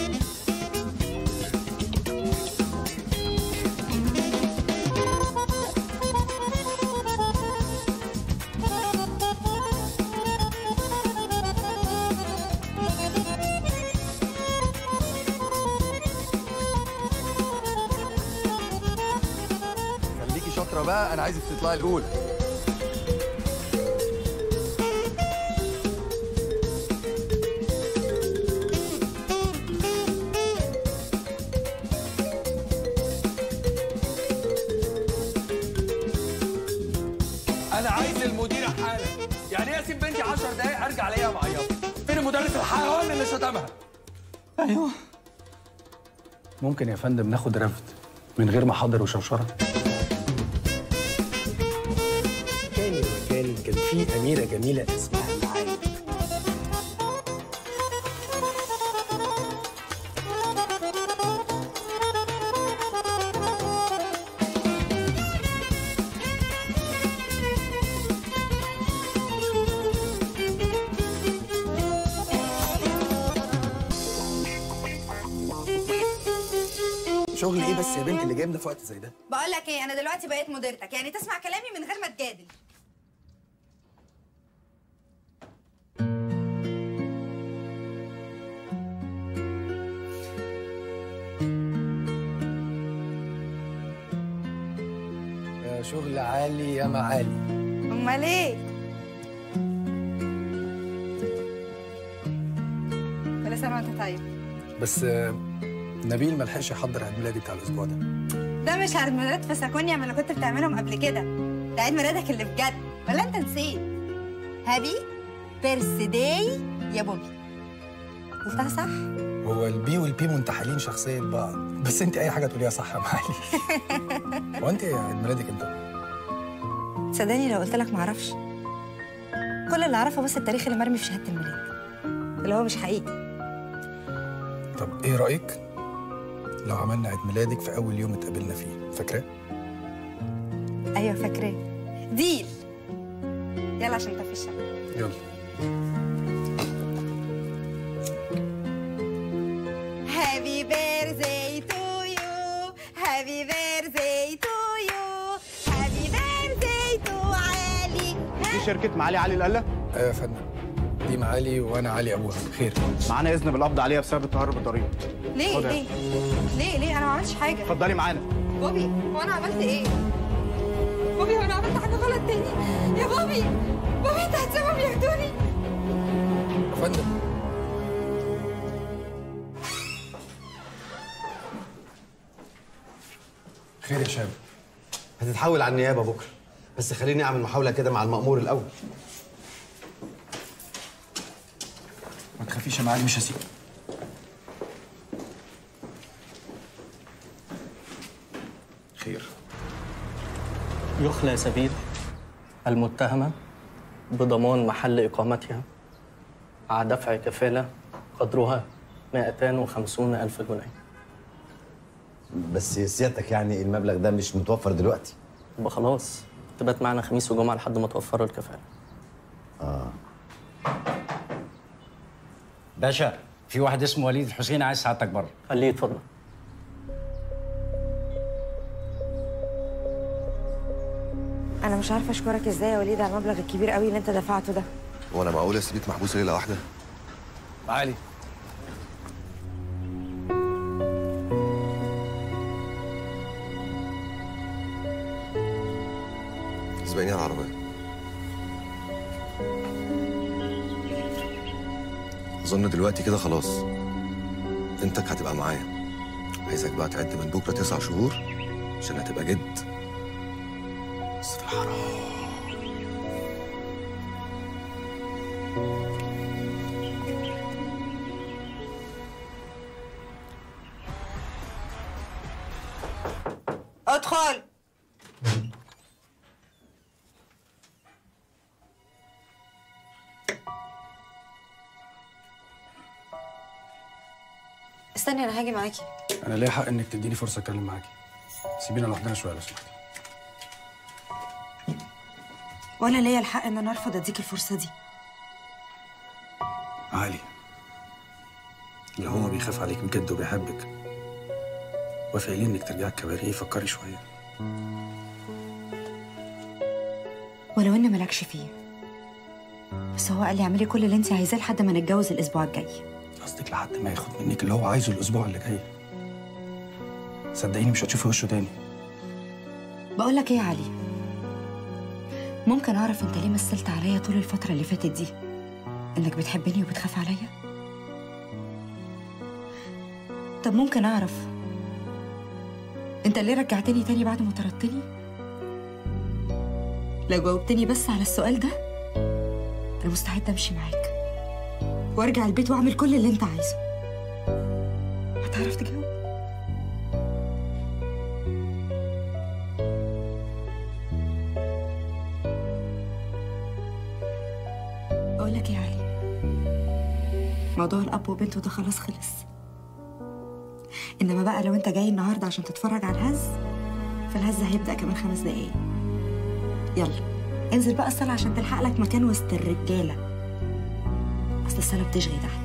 خليكي شاطره بقى انا عايزك تطلعي الاولى انا عايز المديره حالا يعني ايه اسيب بنتي 10 دقايق ارجع الاقيها معيطه فين المدرس الحيوان اللي شتمها ايوه ممكن يا فندم ناخد رفد من غير محاضر وشوشره كان يا مكان كان في أميرة جميلة اسمها معالي شغل ايه بس يا بنت اللي جايبنا في وقت زي ده بقول لك ايه انا دلوقتي بقيت مديرتك يعني تسمع كلامي من غير ما تجادل يا شغل عالي يا معالي امال ايه كل سنه وانت طيب بس آه، نبيل ما لحقش يحضر عيد ميلادي بتاع الاسبوع ده ده مش عيد ميلاد في ساكونيا ما اللي كنت بتعملهم قبل كده ده عيد ميلادك اللي بجد ولا انت نسيت هابي بيرث داي يا بوبي قلتها صح هو البي والبي منتحلين شخصيه بعض بس انت اي حاجه تقوليها صح يا معالي هو انت عيد ميلادك امتى صدقني لو قلت لك معرفش كل اللي اعرفه بس التاريخ اللي مرمي في شهاده الميلاد اللي هو مش حقيقي طب ايه رايك لو عملنا عيد ميلادك في اول يوم اتقابلنا فيه فاكراه ايوه فاكراه ديل يلا عشان انت في الشقه يلا هابي بيرثداي تو يو هابي بيرثداي تو يو هابي بيرثداي تو علي دي شركة معالي علي القلة؟ ايوه يا فندم دي معالي وانا علي ابوها خير معانا إذن بالقبض عليها بسبب التهرب بالضريبة ليه اتفضل. ليه ليه ليه انا ما عملتش حاجه اتفضلي معانا بوبي هو انا عملت ايه بوبي هو انا عملت حاجه غلط تاني يا بوبي بوبي انت هتسيبهم ياخدوني يا فندم خير يا شاب هتتحول على النيابه بكره بس خليني اعمل محاوله كده مع المأمور الاول ما تخافيش يا معالي مش هسيب خير يخلى سبيل المتهمة بضمان محل إقامتها مع دفع كفالة قدرها 250 ألف جنيه بس سيادتك يعني المبلغ ده مش متوفر دلوقتي يبقى خلاص تبات معنا خميس وجمعة لحد ما توفروا الكفالة اه باشا في واحد اسمه وليد الحسين عايز سعادتك بره خليه يتفضل انا مش عارفه اشكرك ازاي يا وليد على المبلغ الكبير قوي اللي انت دفعته ده وانا معقول اسيبك محبوس ليله واحده معالي سبقيني على العربيه اظن دلوقتي كده خلاص بنتك هتبقى معايا عايزك بقى تعد من بكره تسع شهور عشان هتبقى جد بس في الحرام ادخل استني انا هاجي معاكي انا ليا حق انك تديني فرصه اتكلم معاكي سيبينا لوحدنا شويه لو سمحتي ولا ليا الحق ان انا ارفض اديك الفرصه دي علي اللي هو بيخاف عليك بجد وبيحبك وافقي ليه انك ترجعي الكباريه فكري شويه ولو ان مالكش فيه بس هو قال لي اعملي كل اللي انت عايزاه لحد ما نتجوز الاسبوع الجاي قصدك لحد ما ياخد منك اللي هو عايزه الاسبوع اللي جاي صدقيني مش هتشوفي وشه تاني بقول لك ايه يا علي ممكن اعرف انت ليه مثلت عليا طول الفتره اللي فاتت دي انك بتحبني وبتخاف عليا طب ممكن اعرف انت ليه رجعتني تاني بعد ما طردتني لو جاوبتني بس على السؤال ده انا مستعده امشي معاك وارجع البيت واعمل كل اللي انت عايزه هتعرف تجاوب اقول لك ايه يا علي موضوع الاب وبنته ده خلاص خلص انما بقى لو انت جاي النهارده عشان تتفرج على الهز فالهز هيبدا كمان خمس دقايق يلا انزل بقى الصاله عشان تلحق لك مكان وسط الرجاله اصل الصاله بتشغي تحت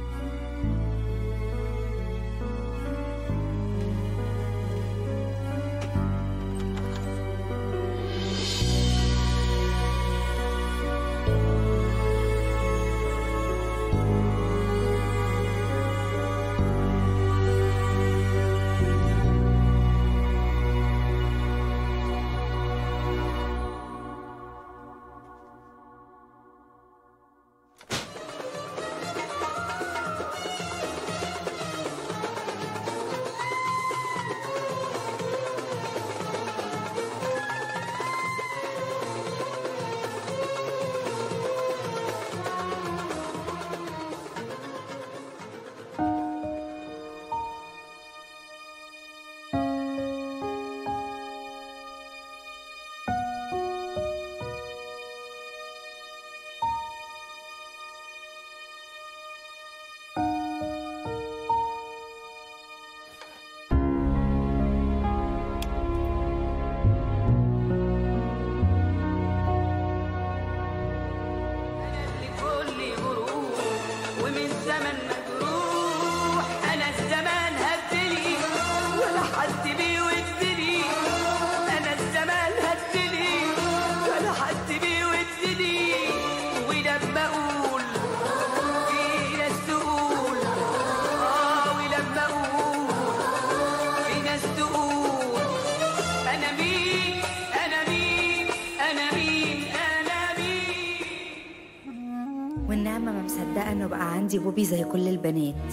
لكل غروب ومن زمن مجروح انا الزمان هدلي ولا حد بيودني انا الزمان هدلي ولا حد بيودني ولما اقول في ناس تقول اه ولما اقول في ناس تقول انا مين انا مين انا مين انا مين والنعمة ما مصدقة إنه بقى عندي بوبي زي كل البنات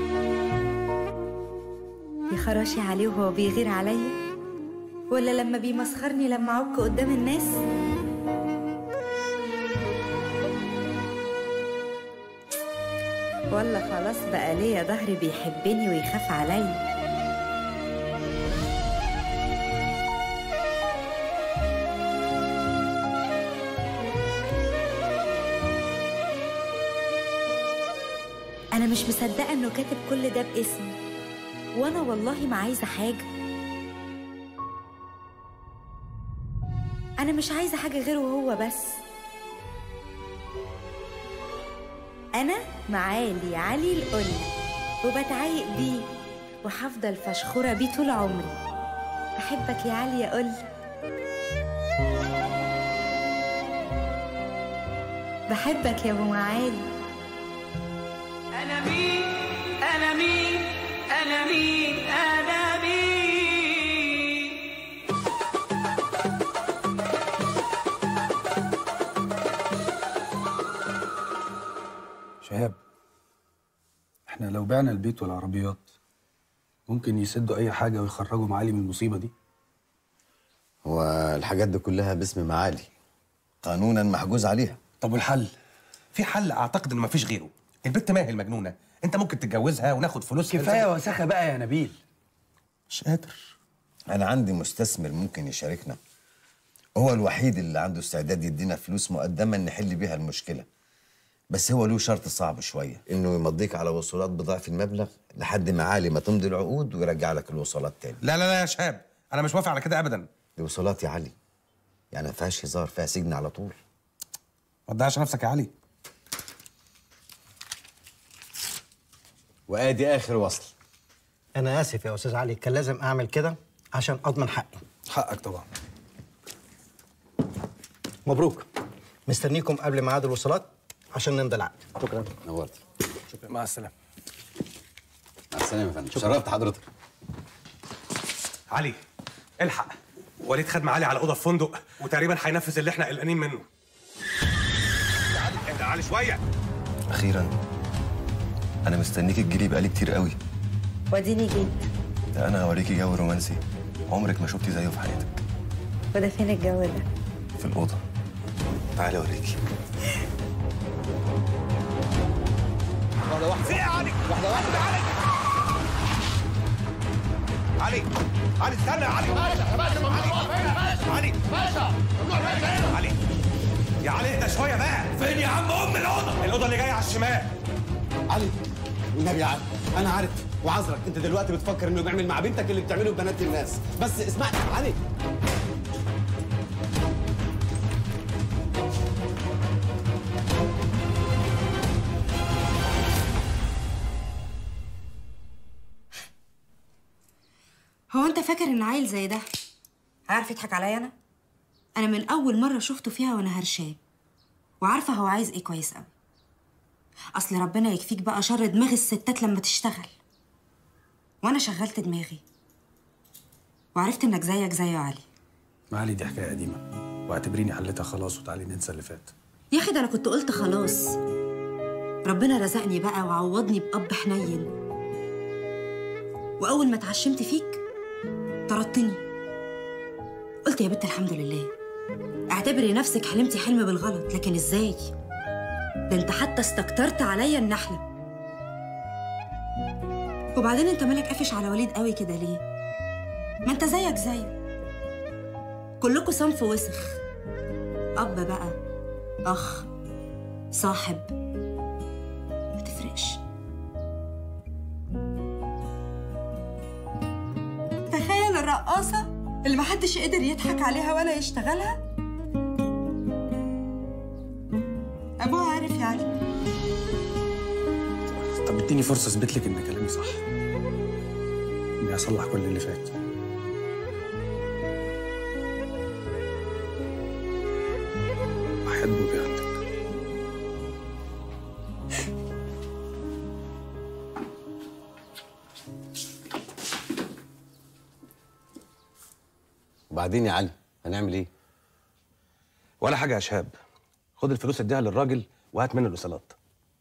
يخرشي عليه وهو بيغير عليا ولا لما بيمسخرني لما أعك قدام الناس ولا خلاص بقى ليا ظهري بيحبني ويخاف عليا أنا مش مصدقة إنه كاتب كل ده باسمي وأنا والله ما عايزة حاجة أنا مش عايزة حاجة غيره هو بس أنا معالي علي القلة وبتعايق بيه وهفضل فشخورة بيه طول عمري بحبك يا علي يا قلة بحبك يا أبو معالي أنا مين أنا مين أنا مين أنا مين شهاب احنا لو بعنا البيت والعربيات ممكن يسدوا اي حاجه ويخرجوا معالي من المصيبه دي هو الحاجات دي كلها باسم معالي قانونا محجوز عليها طب والحل في حل اعتقد انه مفيش غيره البت ماهي المجنونه انت ممكن تتجوزها وناخد فلوسها كفاية وسخه بقى يا نبيل مش قادر انا عندي مستثمر ممكن يشاركنا هو الوحيد اللي عنده استعداد يدينا فلوس مقدما نحل بيها المشكله بس هو له شرط صعب شويه انه يمضيك على وصولات بضعف المبلغ لحد معالي ما تمضي العقود ويرجع لك الوصولات تاني لا لا لا يا شهاب انا مش موافق على كده ابدا دي وصولات يا علي يعني ما فيهاش هزار فيها سجن على طول ما تضيعش نفسك يا علي وادي اخر وصل انا اسف يا استاذ علي كان لازم اعمل كده عشان اضمن حقي حقك طبعا مبروك مستنيكم قبل ميعاد الوصولات عشان نمضي العقد شكرا نورت شكرا مع السلامه مع السلامه يا فندم شرفت حضرتك علي الحق وليد خد معالي على اوضه في فندق وتقريبا هينفذ اللي احنا قلقانين منه يا علي اهدى يا علي شويه اخيرا انا مستنيك تجيلي بقالي كتير قوي وديني جيت ده انا هوريكي جو رومانسي عمرك ما شفتي زيه في حياتك وده فين الجو ده في الاوضه تعالي اوريكي واحده واحده في ايه يا علي واحده واحده علي علي علي استنى يا علي باشا باشا علي باشا علي يا علي اهدى شويه بقى فين يا عم ام الاوضه الاوضه اللي جايه على الشمال علي النبي يا علي انا عارف وعذرك انت دلوقتي بتفكر انه بيعمل مع بنتك اللي بتعمله ببنات الناس بس اسمعني علي هو انت فاكر ان عيل زي ده عارف يضحك عليا انا انا من اول مره شفته فيها وانا هرشاه وعارفه هو عايز ايه كويس قوي اصل ربنا يكفيك بقى شر دماغ الستات لما تشتغل وانا شغلت دماغي وعرفت انك زيك زيه يا علي معالي دي حكايه قديمه واعتبريني حلتها خلاص وتعالي ننسى اللي فات يا اخي ده انا كنت قلت خلاص ربنا رزقني بقى وعوضني بأب حنين وأول ما اتعشمت فيك طردتني قلت يا بنت الحمد لله اعتبري نفسك حلمتي حلم بالغلط لكن ازاي ده انت حتى استكترت عليا ان احلم وبعدين انت مالك قافش على وليد قوي كده ليه ما انت زيك زيه كلكوا صنف وسخ اب بقى اخ صاحب ما تفرقش تخيل الرقاصة اللي محدش قدر يضحك عليها ولا يشتغلها أبوها عارف يعني طب اديني فرصه اثبت لك ان كلامي صح اني اصلح كل اللي فات احبه بيعتك وبعدين يا علي هنعمل ايه ولا حاجه يا شهاب خد الفلوس اديها للراجل وهات منه الايصالات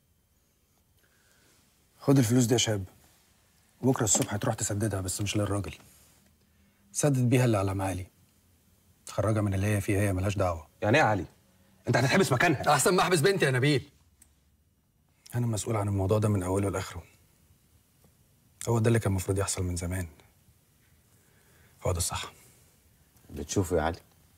خد الفلوس دي يا شاب بكره الصبح تروح تسددها بس مش للراجل سدد بيها اللي على معالي تخرجها من اللي هي فيها هي ملهاش دعوه يعني ايه يا علي انت هتتحبس مكانها احسن ما احبس بنتي يا نبيل انا مسؤول عن الموضوع ده من اوله لاخره هو ده اللي كان المفروض يحصل من زمان هو ده الصح بتشوفه يا علي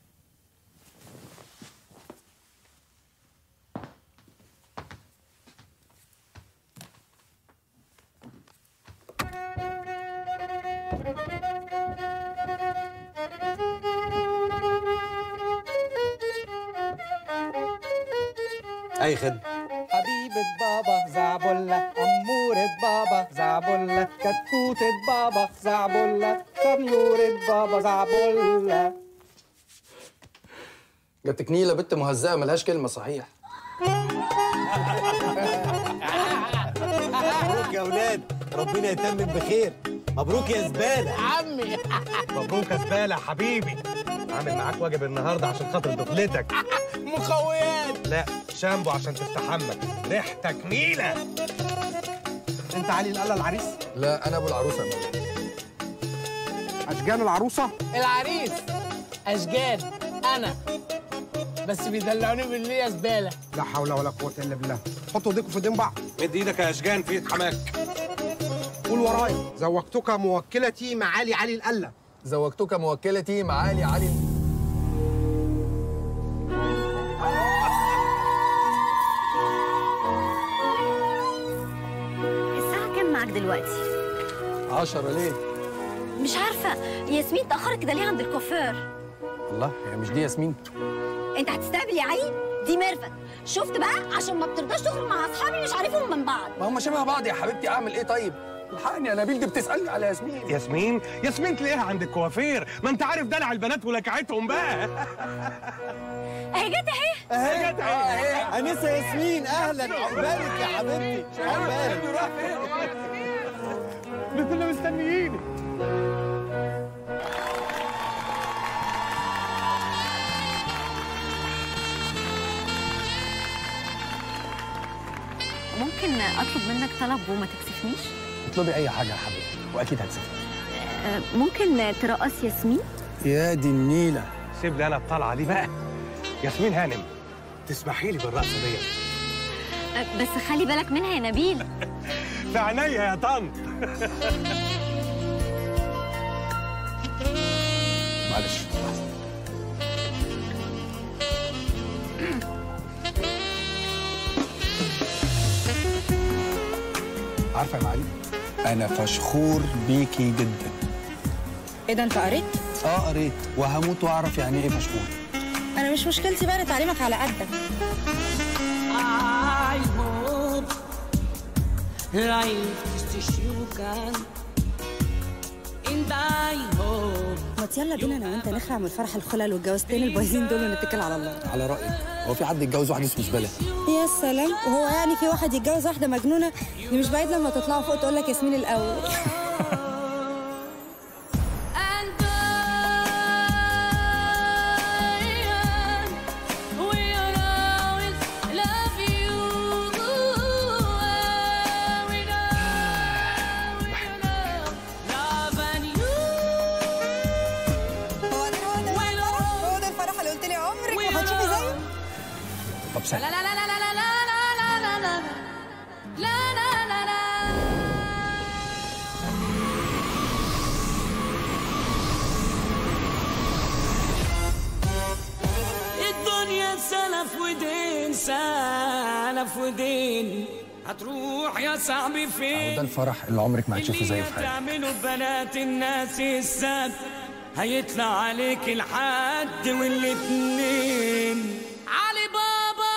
اي خدمه حبيبة بابا زعبلة أمورة بابا زعبلة كتكوتة بابا زعبلة كميورة بابا زعبلة جاتك نيله بنت مهزأه ملهاش كلمه صحيح مبروك يا اولاد ربنا يتمم بخير مبروك يا زباله عمي مبروك يا زباله حبيبي عامل معاك واجب النهارده عشان خاطر دخلتك مقويات لا شامبو عشان تستحمى ريحتك نيله انت علي القلة العريس لا انا ابو العروسه يا مولانا. اشجان العروسه العريس اشجان انا بس بيدلعوني باللي يا زباله لا حول ولا قوه الا بالله حطوا ايديكم في ايدين بعض مد ايدك يا اشجان في ايد حماك قول ورايا زوجتك موكلتي معالي علي القله زوجتك موكلتي معالي علي الساعة كام معاك دلوقتي؟ عشرة ليه؟ مش عارفة ياسمين اتأخرت كده ليه عند الكوافير؟ الله هي مش دي ياسمين انت هتستقبل يا علي؟ دي ميرفت شفت بقى عشان ما بترضاش تخرج مع اصحابي مش عارفهم من بعض ما هم شبه بعض يا حبيبتي اعمل ايه طيب؟ الحقني يا نبيل دي بتسالني على ياسمين ياسمين ياسمين تلاقيها عند الكوافير ما انت عارف دلع البنات ولكعتهم بقى اهي جت اهي اهي جت اهي انسه ياسمين اهلا عقبالك يا حبيبتي عقبالك ده كنا مستنيينك ممكن اطلب منك طلب وما تكسفنيش؟ اطلبي اي حاجه يا حبيبتي واكيد هتسافر آه، ممكن ترقص ياسمين؟ يا دي النيله سيب لي انا الطلعه دي بقى ياسمين هانم تسمحي لي بالرقصه دي آه، بس خلي بالك منها يا نبيل في عينيا يا طنط معلش عارفه يا معالي انا فشخور بيكي جدا ايه ده انت قريت؟ اه قريت وهموت واعرف يعني ايه فشخور انا مش مشكلتي بقى إن تعليمك على قدك I hope life is to you can and I hope ما يلا بينا انا وانت نخلع من فرح الخلل والجوازتين البايظين دول ونتكل على الله على رايك هو في حد يتجوز واحد اسمه زباله يا سلام وهو يعني في واحد يتجوز واحده مجنونه دي مش بعيد لما تطلعوا فوق تقول لك ياسمين الاول we'll always love you we know we know love and you هو ده هو ده الفرح هو ده الفرح اللي قلت لي عمرك ما هتشوفي زيه طب لا سهل لا لا لا لا لا لا لا لا لا لا لا لا الدنيا سلف ودين سلف ودين هتروح يا صاحبي ده فين الفرح اللي عمرك ما هتشوفي زيه في حياتك تعملوا بنات الناس السد هيطلع عليك الحد والاتنين علي بابا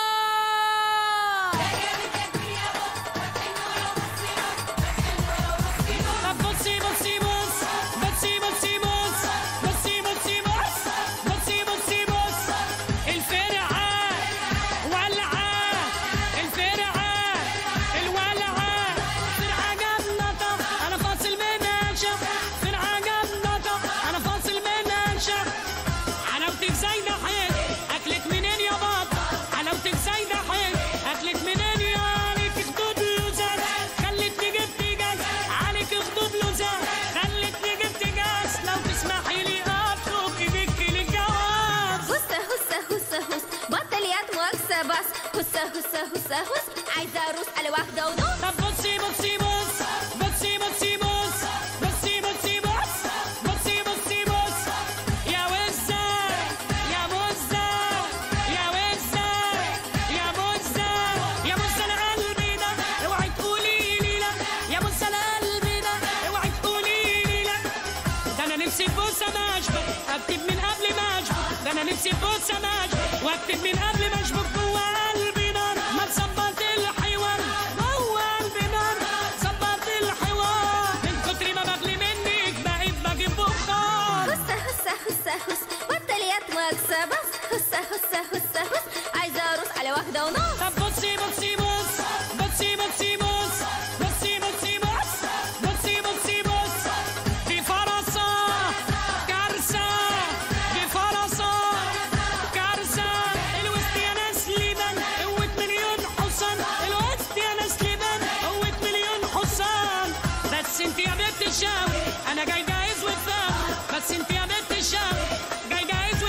طب بصي بصي بص بصي بصي بص بصي بصي بص بصي بصي بص الفرعة ولعة الفرعة الولعة فرعة جنة أنا فاصل منها شف فرعة جنة أنا فاصل منها شف حلاوتك زايدة حيل أكلك منين يا بابا حلاوتك زايدة حيل أكلك منين يا عليك خدود لوزات خلتني جبت جاز عليك خدود لوزات خلتني جبت جاز لو تسمحي لي أترك بك للجواز هسه هسه هسه هس بطل يتوكسة بس هسه هسه هسه هس عايزة أروس على واحدة ونص طب بصي بصي بص بصي بصي بص بصي بصي بص بصي بصي بص يا وزة يا مزة يا وزة يا مزة يا مزة أنا قلبي ده اوعي تقولي لي لا يا مزة أنا قلبي ده اوعي تقولي لي لا ده أنا نفسي في بوسة مشبك أكتب من قبل ما أشبك ده أنا نفسي في بوسة مشبك وأكتب من قبل ما أشبك جوا قلبي نار ما تظبط الحوار جوا قلبي نار ظبط الحوار من كتر ما بغلي منك بقيت بجيب بخار هسه هسه هسه هس بطل يتوكسة بس هسه هسه هسه هس عايزة أروس على واحدة ونص طب بصي بصي بص بصي بصي بص بصي بصي بص بصي بصي بص دي فرصة كارثة دي فرصة كارثة الوسط يا ناس لبن قوة مليون حصان الوسط يا ناس لبن قوة مليون حصان بس انت يا بنت الشاوي انا جاي جاهز وفاهم بس انت يا بنت الشاوي جاي جاهز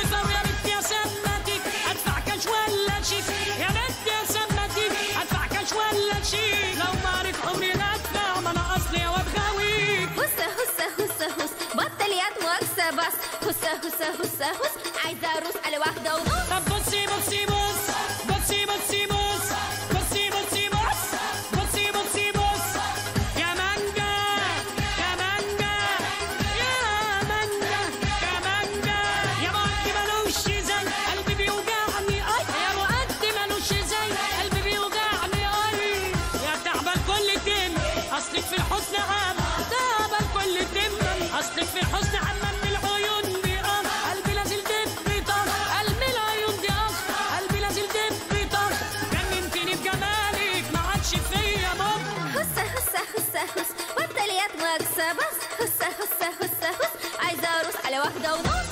بس هسه هسه هسه هس عايزة أروس على واحدة ونص طب بصي بصي بص بصي بصي بص بصي بصي بص بصي بصي بص يا مانجا يا مانجا يا مانجا يا مانجا يا مقد ملوش زي قلبي بيوجعني اي يا مقد ملوش زي قلبي بيوجعني اي يا تعبان كل دم اصلك في الحسن عام تعبان كل دم اصلك في الحسن عام من العيون دي اه قلبي لازم دب طار قلبي العيون دي اه قلبي لازم دب طار جننتني بجمالك ما عادش فيا مب هسه هسه هسه هس والتاليات واكسة بس هسه هسه هسه هس عايزة أروس على واحدة ونص